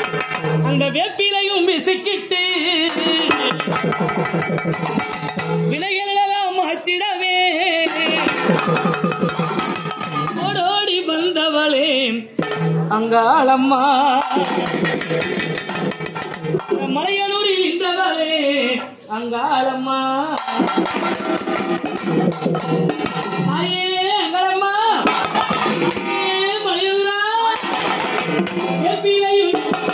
அந்த வேப்பிலையும் விசுக்கிட்டு வினைகளெல்லாம் மாற்றிடவே ஓடோடி வந்தவளே அங்காளம்மா மலையனூரில் நின்றவளே அங்காளம்மா தாயே அங்காளம்மா தாயே மலையூரா வேப்பிலையும்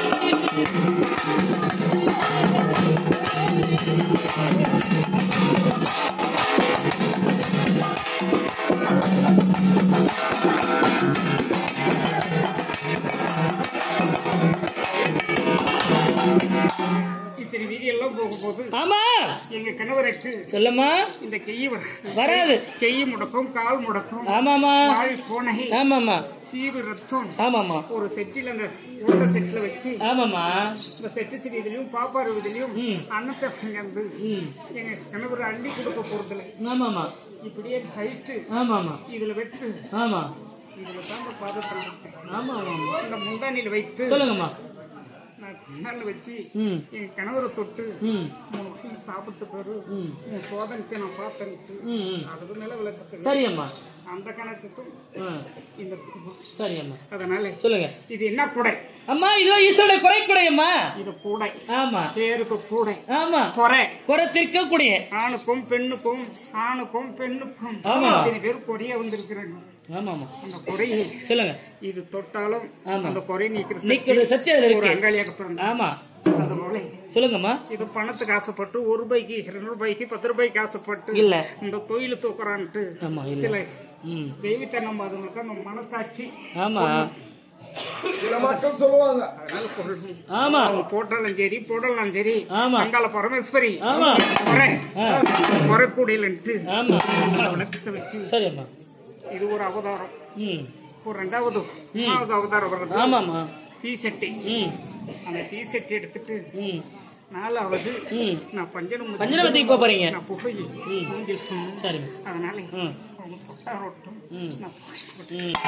இத்தனை வீதியெல்லாம் போகும்போது
ஆமா
எங்க கணவருக்கு
சொல்லம்மா
இந்த கெய்ய வராது.
வராது
கெய்ய முடக்கும் கால் முடக்கும்
ஆமாமா
வாய் போனை
ஆமாமா
சீவு ரத்தம்
ஆமாமா
ஒரு செட்டில் அந்த ஓட்ட செட்டில் வச்சு
ஆமாமா
இந்த செட்டு செடி இதுலயும் பாப்பாரு இதுலயும்
ம்.
அன்னத்தை வந்து
ம்
எங்க கணவர் அள்ளி கொடுக்க போறதுல
ஆமாமா
இப்படியே ஹைட்டு
ஆமாமா
இதுல வெட்டு
ஆமா
இதுல தான் பாதத்தில் இருக்கு.
ஆமா ஆமாமா
இந்த முந்தானில வைத்து
சொல்லுங்கம்மா
நான் கண்ணால வச்சு
ம்
என் கணவரை தொட்டு
ம்
மூணு டீ சாப்பிட்டு போரு
ம்
உன் சோதனைக்கு நான் பார்த்தேன்ட்டு
ம் ம்
அதுக்கு மேல விளக்கத்து
சரியம்மா
அந்த கணக்குக்கும்
ஆ
இந்த
சரியம்மா
அதனால
சொல்லுங்க
இது என்ன கூடை
அம்மா இதோ ஈஸ்வருடைய குறை குடையம்மா
இது கூடை
ஆமா
பேருக்கு கூடை
ஆமா
குறை
குறத்திற்க கூடிய
ஆணுக்கும் பெண்ணுக்கும் ஆணுக்கும் பெண்ணுக்கும்
ஆமா.
இத்தனை பேர் கொடியா வந்திருக்கிறாங்க
ஆமாமா
அந்த குறையை
சொல்லுங்க
இது தொட்டாலும்
ஆமா.
அந்த குறை நீக்கிற
நீக்கிற சக்தி அதுல
ஒரு
இருக்கு
அங்காளியாக பிறந்த
ஆமா
அந்த மகளே
சொல்லுங்கம்மா
இது பணத்துக்கு ஆசைப்பட்டு ஒரு ரூபாய்க்கு ரெண்டு ரூபாய்க்கு பத்து ரூபாய்க்கு ஆசைப்பட்டு
இல்ல
இந்த கோயில தூக்குறான்ட்டு
ஆமா இல்ல
சில
ம்
தெய்வத்தனம் அதுங்களுக்கு அந்த மனசாட்சி
ஆமா
சில மக்கள் சொல்லுவாங்க
அதனால கொள்ளணும்
ஆமா
அவங்க போட்டாலும் சரி போடலாம் சரி
ஆமா.
அங்கால பரமேஸ்வரி
ஆமா.
குறை
ஆ,
குறைக்கூடியலன்ட்டு
ஆமா
விளக்கத்தை வச்சு
சரி அம்மா
இது ஒரு அவதாரம்
ம்
ஒரு ரெண்டாவது மூணாவது அவதாரம் வருது
ஆமாம்மா
டீ சட்டி
ம்
அந்த டீ சட்டி எடுத்துட்டு
ம்
நாலாவது
ம்
நான் பஞ்சனம்
பஞ்சனபத்திக்கு போக போறீங்க
நான் புகை மூஞ்சில் சொன்னேன்
சரி
அதனால
ம்
அவங்க தொட்டாரோட்டும்
ம்
நான் புகை
ம்.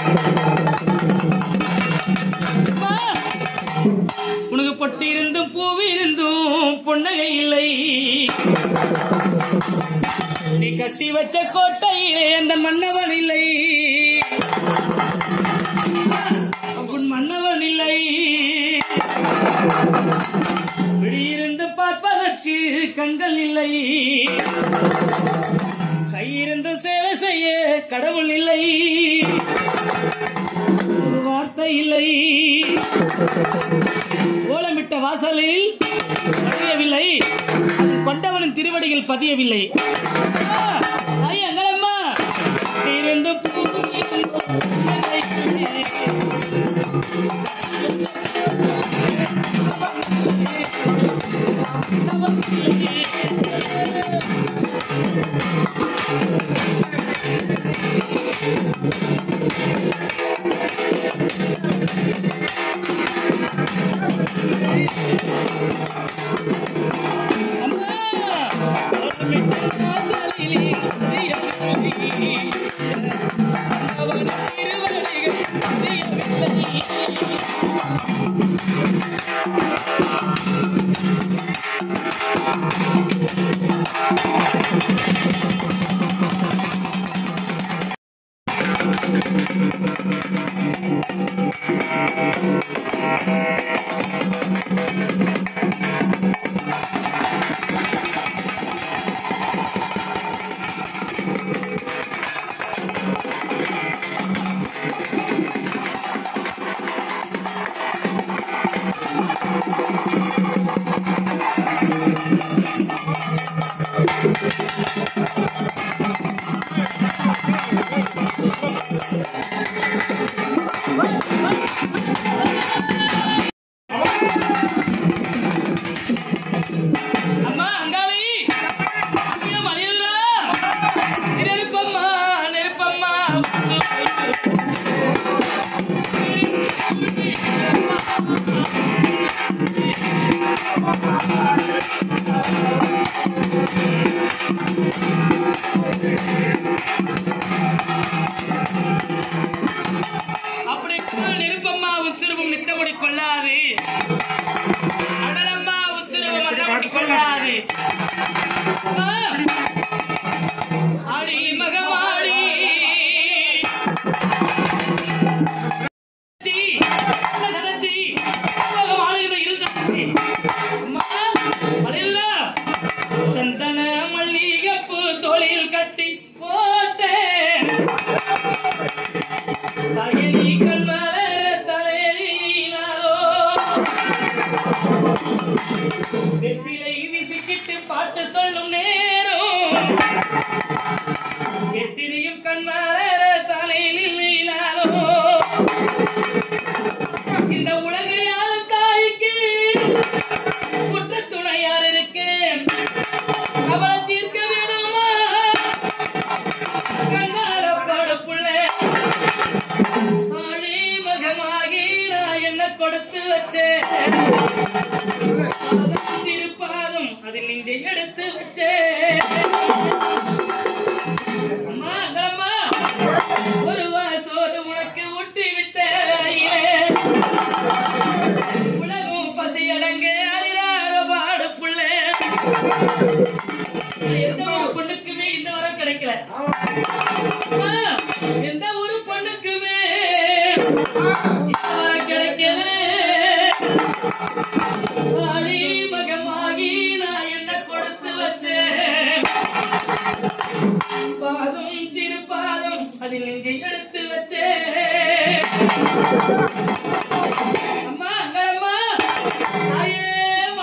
அம்மா, உனக்கு பொட்டு இருந்தும் பூவி இருந்தும் பொன்னகை இல்லை நீ கட்டி வச்ச கோட்டையிலே அந்த மன்னவன் இல்லை உன் மன்னவன் இல்லை வெளியிருந்து பார்ப்பதற்கு கண்கள் இல்லை கையிருந்து சேவை செய்ய கடவுள் இல்லை ஒரு வார்த்தை இல்லை ஓலமிட்ட வாசலில் பதியவில்லை கொண்டவனின் திருவடிகள் பதியவில்லை ஆ, தாய் அங்கலம்மா இருந்து பூ அம்மா அங்காளி ஐயோ, மலையிலா. நெருப்பம்மா நெருப்பம்மா அப்படி நெருப்பம்மா உச்சிருவும் நித்தமுடி கொள்ளாது அடலம்மா உச்சிருவும் மற்றபடி கொள்ளாது அம்மா, அடி மகமாடி தீ, நல்ல தனச்சி, உலகம் ஆளுகிற இரு தனச்சி. அம்மா, மலையில சந்தன மல்லிகைப்பூ தோளில் கட்டி போட்டேன் தாயனி கண்மர தலையிலாரோ வெப்பிலை விசிக்கிட்டு பாட்டு சொல்லும் நேரம் எத்திரியும் கண்மர தலையில் இல்லாரோ இந்த உலகையாள தாய்க்கு குற்ற துணையார் இருக்கு அவளை தீர்க்க வேணாமா கண்ணால படுப்புள்ள ஆளே மகமாகி நான் என்ன கொடுத்து வச்சேன் பாதம் திருப்பாதம் அது நெஞ்சை எடுத்து வச்சேன் அம்மா அம்மா ஒரு வாசோடு உனக்கு ஊட்டி விட்டேன் உலகம் பசி அடங்க அறியாத பாடு புள்ளே எந்த ஒரு பொண்ணுக்குமே இந்த வரம் கிடைக்கல அம்மா, எந்த ஒரு பொண்ணுக்குமே இந்த வரம் கிடைக்கல ஆளி மகமாகி நான் என்ன கொடுத்து வச்சேன் பாதம் சிறு பாதம் அதில் நெஞ்சை எடுத்து வச்சேன் அம்மா அங்கம்மா தாயே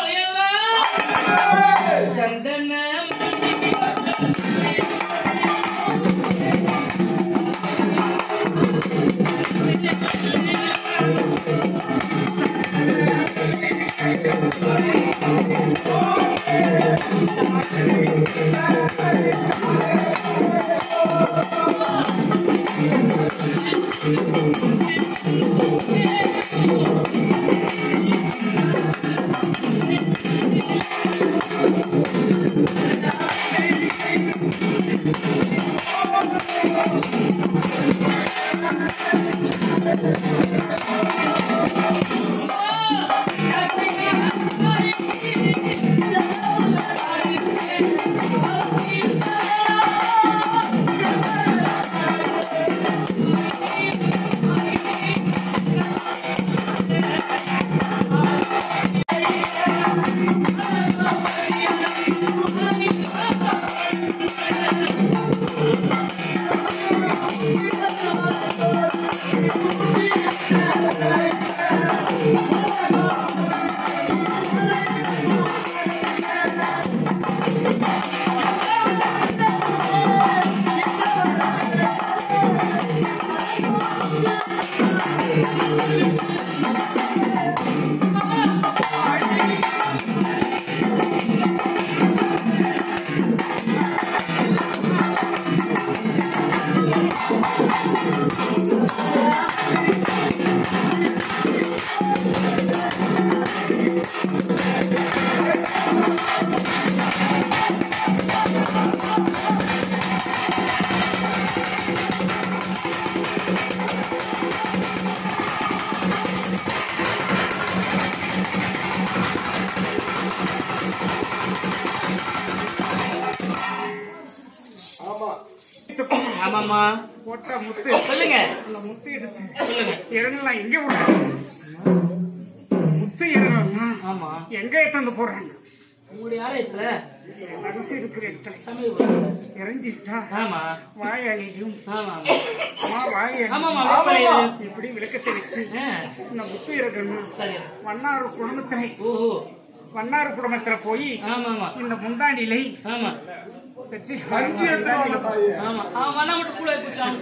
ஆமாமா
போட்ட முத்து
சொல்லுங்க
அந்த முத்து எடுத்து
சொல்லுங்க
இறங்கலாம் எங்க விடுறாங்க முத்து இறங்கலாம்
ஆமா
எங்க எடுத்து போறாங்க
உங்களுடைய ஆலயத்துல
மனசு இருக்கிற இடத்துல
சமயம்
இறஞ்சிட்டா
ஆமா
வாயாலையும்
ஆமா
அம்மா வாய
ஆமாமா வேப்பலையில.
இப்படி விளக்கத்தை வச்சு
ஆ,
இந்த முத்து இறக்கணும்
சரி
வண்ணாறு குடும்பத்தினை
ஓஹோ
வண்ணாறு குடும்பத்துல போய்
ஆமாமா
இந்த முந்தாண்டிலை
ஆமா
செச்சு
கஞ்சி எடுத்துட்டு வாங்க தாயே
ஆமா அவன் வண்ணா மட்டும் கூட குடிச்சான்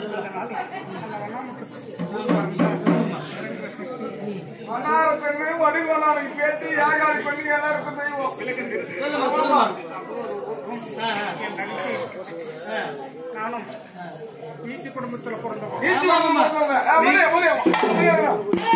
மன்னார பெண்ணு வடிவனானுக்கு பேத்தி யாகாரி பண்ணி எல்லாருக்கும் தெய்வம்
சொல்லுமா சொல்லுமா ஆ, ஆ, ஆ.
நானும் ஈச்சி குடும்பத்துல பிறந்தவன்
ஈச்சி வந்து மறந்தவங்க. ஆ, வெளியே, வெளியே, வெளியே வா.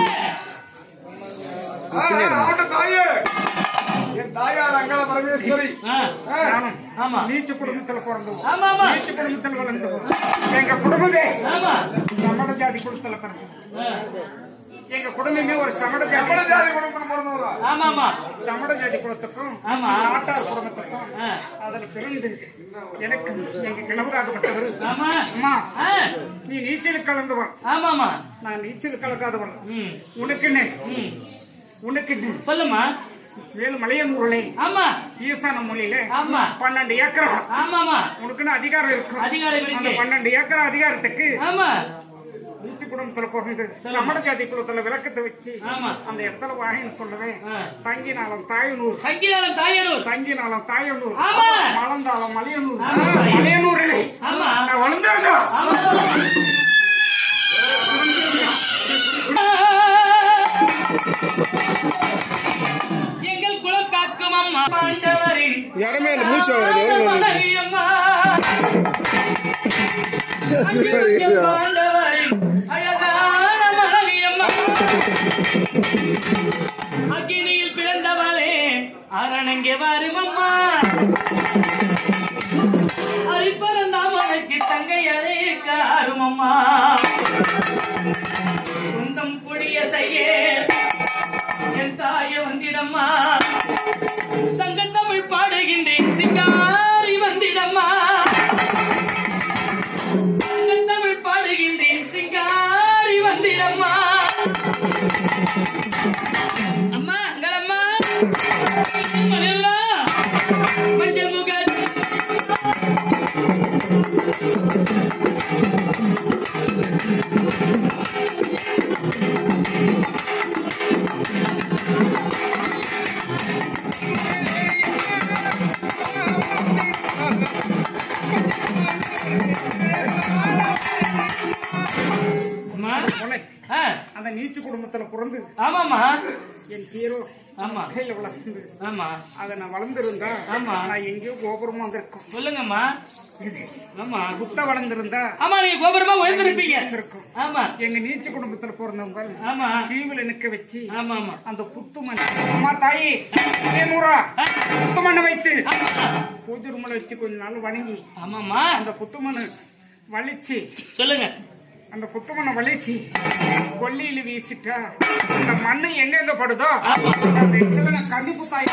ஆ, ஆ, ஆகட்டும் தாயே என் தாயார் அங்காள பரமேஸ்வரி
ஆ,
ஆ,
நானும்
ஆமா
நீச்ச குடும்பத்துல பிறந்தவன்
ஆமா ஆமா
நீச்ச குடும்பத்தில் வளர்ந்தவன் எங்க குடும்பமே
ஆமா
சமண ஜாதி குடும்பத்துல பிறந்தவன்
ஆ,
எங்க குடும்பமே ஒரு சமண
சமண
ஜாதி
ஜாதி குடும்பத்தில் பிறந்தவரா?
ஆமா ஆமா
சமண ஜாதி குலத்துக்கும்
ஆமா.
நாட்டார் குடும்பத்துக்கும்
ஆ,
அதுல பிறந்து எனக்கு எங்க கிணவராகப்பட்டவர்
ஆமா
அம்மா
ஆ,
நீ நீச்சல் கலந்தவன்
ஆமாமா
நான் நீச்சல் கலக்காதவன்
ம்
உனக்குன்னு
ம்
உனக்குன்னு
சொல்லுமா
மேலும் மலையனூரிலே
ஆமா
ஈசான மொழியில
ஆமா
பன்னெண்டு ஏக்கரா
ஆமாமா
உனக்குன்னு அதிகாரம் இருக்கும்
அதிகாரம்
அந்த
இருக்கு
பன்னெண்டு ஏக்கர் அதிகாரத்துக்கு
ஆமா
நீச்ச குடும்பத்துல பிறந்து சமண ஜாதி குலத்துல விளக்கத்தை வச்சு
ஆமா
அந்த இடத்துல வாயின்னு சொல்லுவேன்
ஆ.
தங்கினாலும் தாயனூர்
சங்கிலாலம் தாயனூர்
தங்கினாலும் தாயனூர்
ஆமா.
மலர்ந்தாலும் மலையனூர்
ஆமா.
மலையனூரிலே
ஆமா
நான் வளர்ந்தாங்க
எங்கள் குலம் காக்கும் அம்மா பாண்டவரின்
இடமே இல்லை மூச்சு வாங்குறது எவ்வளவு நேரம்?
மனைவி அம்மா. அங்கிருக்கும் பாண்டவரின் அழகான மனைவி அம்மா. அக்கினியில் பிறந்தவளே அரணங்கே வரும் அம்மா அரிப்பரந்தாமனுக்கு தங்கையரே காரும் அம்மா குந்தம் புடிய செய்ய என் தாய வந்திடம்மா சங்கத்தமிழ் பாடுகின்றேன் சிங்காரி வந்திடம்மா சங்கத்தமிழ் பாடுகின்றேன் சிங்காரி வந்திடம்மா அம்மா அங்களம்மா மலையல்லா மஞ்சள் முக அம்மா
உன்னை
ஆ,
அந்த நீச்ச குடும்பத்துல பிறந்து
ஆமாம்மா
என் ஹீரோ
ஆமா
கையில வளர்ந்து
ஆமா
அதை நான் வளர்ந்திருந்தா
ஆமா.
நான் எங்கேயோ கோபுரமா வந்திருக்கும்
சொல்லுங்கம்மா ஆமா
குத்த வளர்ந்திருந்தா
ஆமா நீங்க கோபுரமா உயர்ந்திருப்பீங்க
இருக்கும்
ஆமா
எங்க நீச்ச குடும்பத்துல பிறந்தவங்க
ஆமா
தீவுல நிக்க வச்சு
ஆமா ஆமா
அந்த புத்துமண் அம்மா தாயி நூறா புத்துமண்ணை வைத்து பூஜை ரூம்ல வச்சு கொஞ்ச நாள் வணங்கி
ஆமாம்மா
அந்த புத்துமண்ணை வலிச்சு
சொல்லுங்க
அந்த புத்துமண்ணை வலிச்சு கொல்லியில வீசிட்டா அந்த மண்ணு எங்க எங்க படுதோ
ஆமா
அந்த இடத்துல நான் கண்டிப்பு தாய்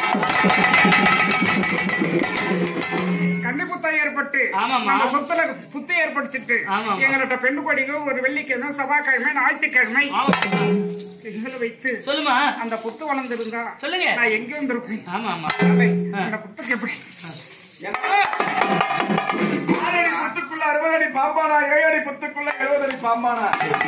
கண்டிப்பு தாய் ஏற்பட்டு
ஆமாம்மா.
அந்த சொத்துல புத்து ஏற்படுத்திட்டு
ஆமாம்மா.
எங்கள்கிட்ட பெண்ணு படிங்க ஒரு வெள்ளிக்கிழமை செவ்வாய்க்கிழமை ஞாயிற்றுக்கிழமை
ஆமா
எங்களை வைத்து
சொல்லுமா
அந்த புத்து வளர்ந்திருந்தா
சொல்லுங்க
நான் எங்க இருந்திருப்பேன்
ஆமா ஆமா
இல்லை,
ஆ.
அந்த புத்துக்கு எப்படி
என்ன?
ஆறு
புத்துக்குள்ள அறுபது அடி பாம்பானா ஏழு அடி புத்துக்குள்ள எழுபது அடி பாம்பானா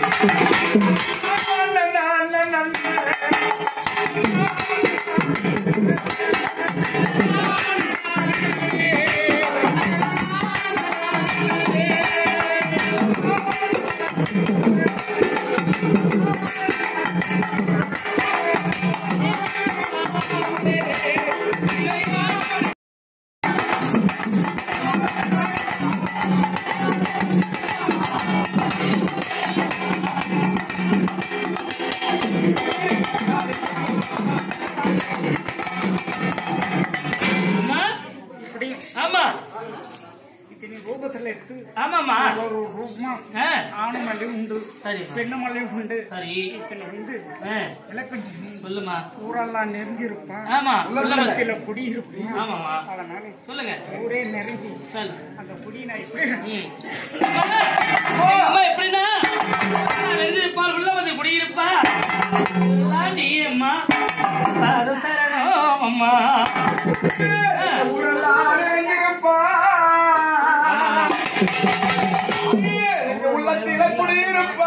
அம்மா
இப்படி
ஆமா
இத்தனை ரூபத்துல இருக்கு
ஆமாம்மா
ஒரு ரூபமா
ஆ,
ஆணுமலையும் உண்டு
சரி
பெண்ணுமலையும் உண்டு
சரி
இதுல வந்து
ஆ,
இலக்கம்
சொல்லுமா
ஊரெல்லாம் நெறிஞ்சிருப்பான்
ஆமா சொல்லுங்க
உள்ளத்துல குடி இருப்பான்
ஆமாம்மா
அதனால
சொல்லுங்க
ஊரே நெறிஞ்சி
சொல்லு
அந்த குடி நான் எப்படி
ம். அம்மா, அம்மா எப்படின்னா எழுதிருப்பாள் உள்ள வந்து குடியிருப்பா எல்லாம் நீ அம்மா பாத சரணம் அம்மா
உள்ளத்தில குடியிருப்பா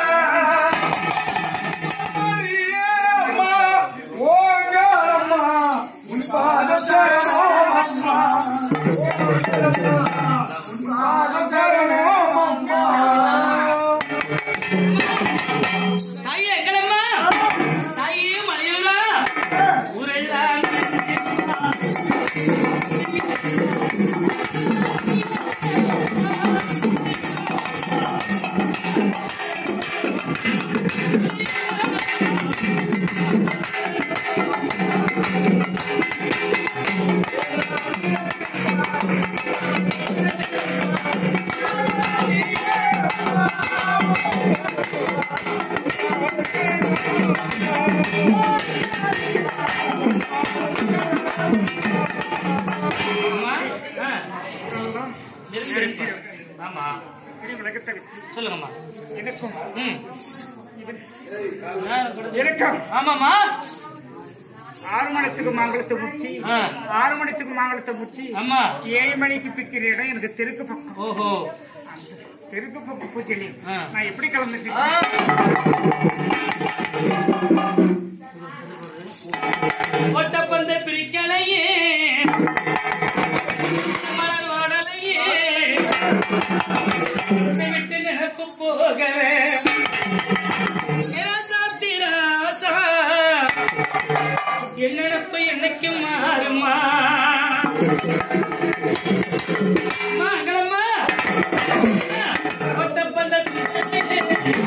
அடியே அம்மா, ஓங்காரம்மா, உன் பாத சரணம் அம்மா. உன் பாத சரணம் அம்மா.
தாயே எங்களம்மா தாயே மலையூரா ஊரெல்லாம் அம்மா ஆ, நெருங்கிருப்பா. ஆமா
பெரிய விளக்கத்தை வச்சு
சொல்லுங்கம்மா
எனக்கும்
ம்
இவன்
ஆ, கொடுங்க.
எனக்கும்
ஆமாம்மா
ஆறு மணித்துக்கு மாங்கலத்தை முச்சி
ஆ.
ஆறு மணித்துக்கு மாங்கலத்தை முச்சி
அம்மா
ஏழு மணிக்கு பிக்கிற இடம் எனக்கு தெற்கு பக்கம்
ஓஹோ
தெற்கு பக்கம் பூச்செடி
ஆ.
நான் எப்படி கலந்துட்டேன்
ஒட்டப்பந்த பிரிக்கலையே மலர் வாடலையே உன்னை விட்டு நினைப்பு போகவே ராசா என் நினப்பு என்னைக்கு மாறுமா மகளம்மா ஒட்டப்பந்த பிரிக்கலையே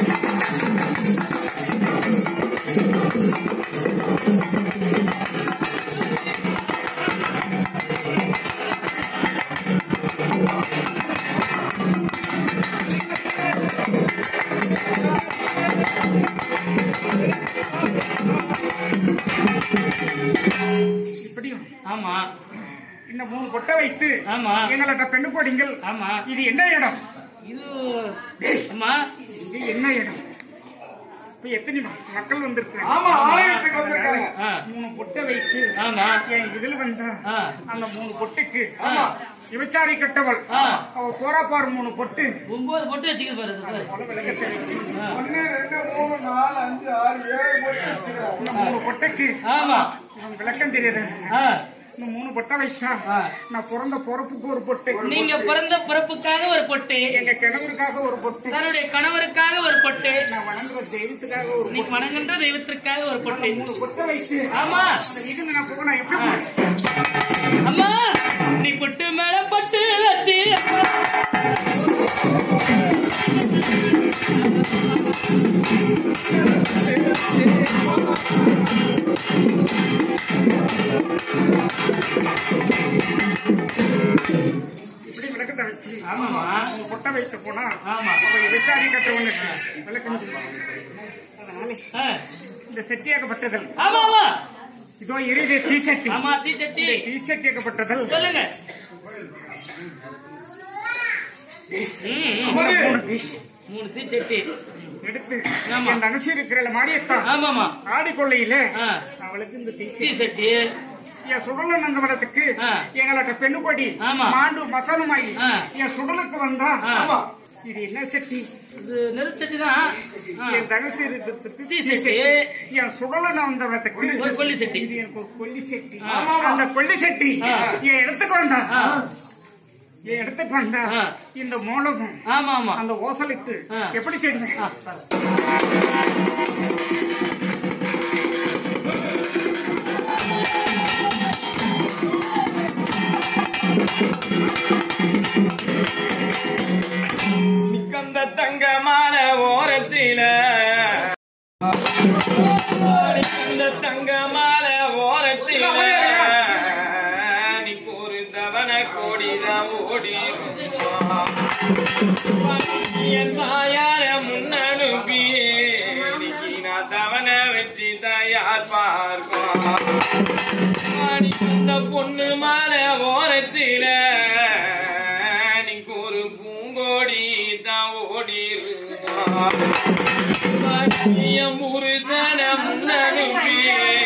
இப்படியும்
ஆமா
இந்த மூணு கொட்டை வைத்து
ஆமா.
எங்கள்ட்ட பெண்ணு போடிங்கள்
ஆமா
இது என்ன இடம்
இது அம்மா
இது என்ன இடம் இப்ப எத்தனை ம- மக்கள் வந்திருக்காங்க
ஆமா ஆலயத்துக்கு வந்திருக்காங்க
ஆ,
மூணு பொட்டை வைத்து
ஆமா
என் இதுல வந்தா
ஆ,
அந்த மூணு பொட்டுக்கு
ஆமா
விபச்சாரி கட்டவள்
ஆ.
அவ போறாப்பாரு மூணு பொட்டு
ஒன்பது பொட்டு வச்சுக்கிது பாரு இது பாரு.
பல விளக்கத்தை வச்சு
ஆ,
ஒன்னு ரெண்டு மூணு நாலு அஞ்சு ஆறு ஏழு போட்டு வச்சுக்கிறேன்.
இந்த மூணு பொட்டைக்கு
ஆமா
இவன் விளக்கம் தெரியாது
ஆ,
இந்த மூணு பொட்டை வச்சா
ஆ.
நான் பிறந்த பொறப்புக்கு ஒரு பொட்டு
நீங்க பிறந்த பிறப்புக்காக ஒரு பொட்டு
எங்க கிணவருக்காக ஒரு பொட்டு
தன்னுடைய கணவருக்காக ஒரு பொட்டு
நான் வணங்குற தெய்வத்துக்காக ஒரு
நீ வணங்குகின்ற தெய்வத்திற்காக ஒரு பொட்டு
மூணு பொட்டை வச்சு
ஆமா
அந்த வீட்டுக்கு நான் போக நான் எப்படி போவேன்?
அம்மா நீ பொட்டு மேல பொட்டு வச்சு
இப்படி விளக்கத்தை வச்சு
ஆமாமா
மூணு பொட்டை வைத்து போனா
ஆமா
அவ விபச்சாரி கட்டவனுக்கு விளக்கம் தெரியும். அதனால
ஆ,
இந்த செட்டியாக்கப்பட்டதல்
ஆமா ஆமா
இதோ எரியுது தீசட்டி
ஆமா தீச்சட்டி
தீசட்டியாக்கப்பட்டதல்
சொல்லுங்க ம், ம்.
மூணு தீ-
மூணு தீச்சட்டி
எடுத்து
ஆமா.
என் தனுசு இருக்கிற மாடியத்தான்
ஆமாமா
ஆடிக்கொள்ளையில
ஆ,
அவளுக்கு இந்த தீசி
தீச்சட்டி
என் சுடல நந்தவனத்துக்கு
ஆ.
எங்கள்ட்ட பெண்ணு கொடி
ஆமா.
மாண்டு மசனமாயி
ஆ.
என் சுடலுக்கு வந்தா
ஆ.
இது என்ன செட்டி
இது நெருச்சட்டி தான்
என் தகசு இருக்கிறதுக்கு
தீ செட்டி.
என் சுடல நந்தவனத்துக்கு
ஒரு கொல்லி செட்டி.
இது எனக்கு ஒரு கொல்லி செட்டி
ஆ.
அந்த கொல்லி செட்டி
ஆ.
என் இடத்துக்கு வந்தா
ஆ.
என் இடத்துக்கு வந்தா
ஆ.
இந்த மோளமும்
ஆமா ஆமா
அந்த ஓசலிட்டு
ஆ.
எப்படி செய்வேன்
ஆ, பாரு.
நிக்கந்த தங்கமான ஓரத்தில நிக்கந்த தங்கமான ஓரத்தில நீ கூறுந்தவன கோடித ஓடி என் தாயார முன்னனுப்பி இன்னைக்கு நான் தவன வச்சு தயார் பார்ப்போம் ஆடி வந்த பொண்ணு மாலை ஓரத்தில நீக்கு ஒரு பூங்கோடி தான் ஓடி முருதன முன்னனுப்பி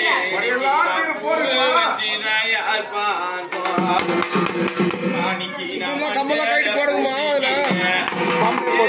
வச்சு தான் யார் பார்ப்போம் மாணிக்கு நான்
கம்மலாம் கழட்டி போடுங்கம்மா அதுல.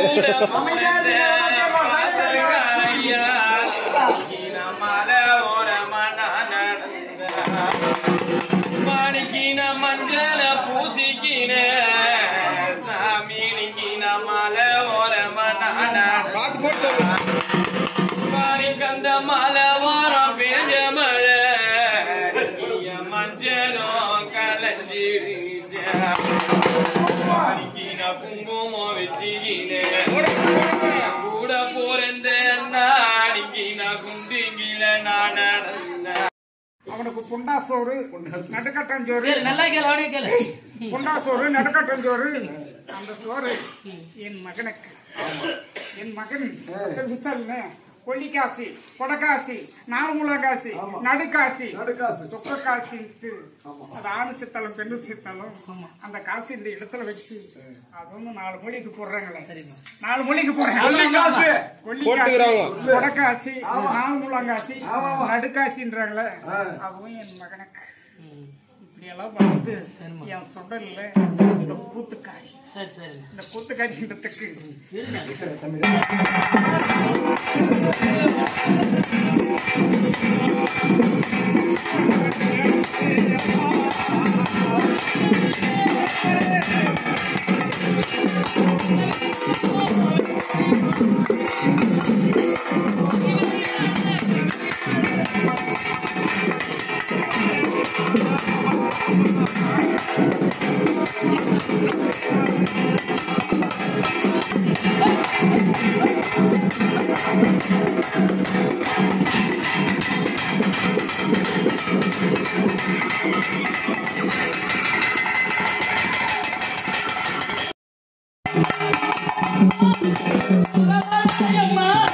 மாணிக்கின மஞ்சள பூசிக்கின சாமினிக்கின மலை ஓரமான
பார்த்து போட்டு சொல்லு.
மாணிக்கந்த மலை ஓரம் பேஞ்ச மழை நீய மஞ்சளும் கலஞ்சிருச்ச மாணிக்கின குங்குமம் வச்சுக்கின கூட போறந்த நாடிக்கின குண்டிங்கில நான் நடந்த
அவனுக்கு புண்டா சோறு நடுக்கட்டஞ்சோறு
கேளு, நல்லா கேளு அவனே கேளு
புண்டா சோறு நடுக்கட்டஞ்சோறு அந்த சோறு என் மகனுக்கு என் மகன் விசல்னு கொல்லிக்காசி கொடக்காசி நார்முலகாசி நடுக்காசி
நடுக்காசி.
தொக்க காசின்ட்டு அது ஆணு சித்தலம் பெண்ணு சித்தலம் அந்த காசு இந்த இடத்துல வச்சு அது வந்து நாலு மொழிக்கு போடுறாங்களே நாலு மொழிக்கு போடுறாங்க
கொல்லிக்காசி.
கொல்லிக்காசி கொடக்காசி நார்முலங்காசி நடுக்காசின்றாங்களே அதுவும் என் மகனுக்கு இப்படி எல்லாம் பண்ணிட்டு என் சொடல்ல இந்த கூத்துக்காரி
சரி சரி
இந்த கூத்துக்காரின்றதுக்கு
இருங்க அம்மா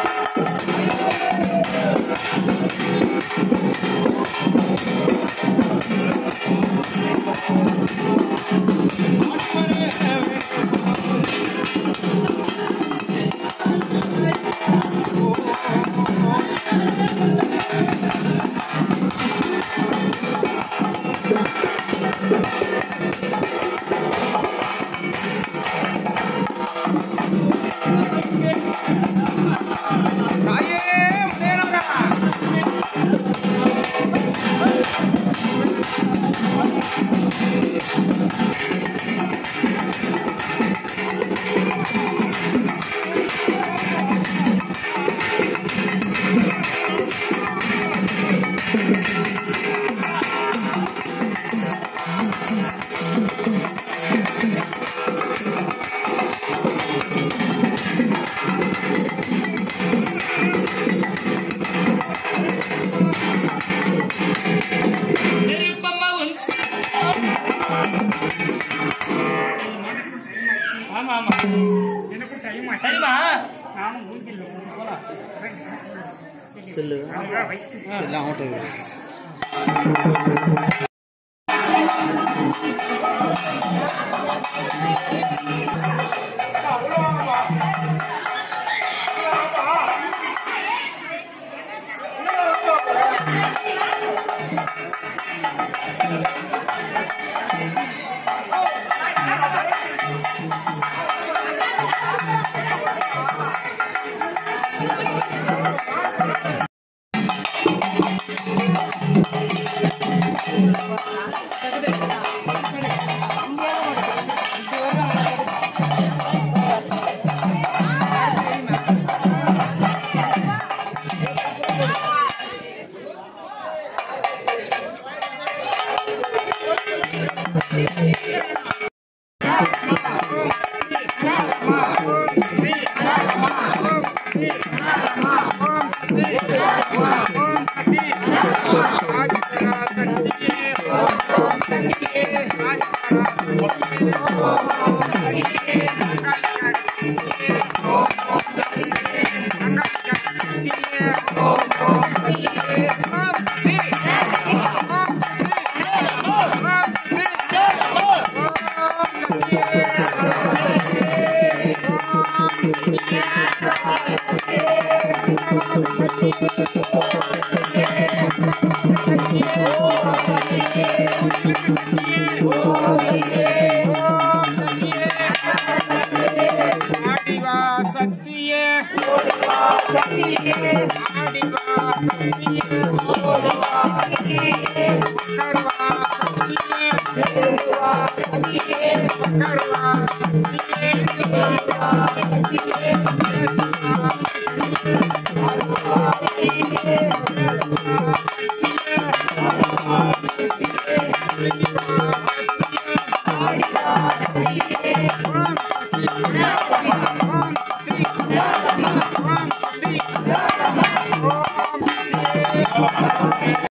நெருப்பம்மா உன் ஆமா ஆமா
எனக்கும் டைம் ஆச்சு
சரிம்மா
நானும் மூஞ்சில் போலாம்
செல்லு
அழகா வைத்து
எல்லாம் ஆட்டோ
ஆ
ஓம் சக்தி ஆதிபரா சக்தியே ஆதிபரா சக்தியே அங்காளிக்காரி சக்தியே அங்காளிக்காரி சக்தியே ஓம் சக்தி ஓம் சக்தி ஓம் சக்தி ஆடிவா சக்தியே ஆடிவா சக்தியே கர்வா சக்தியே கர்வா சக்தியே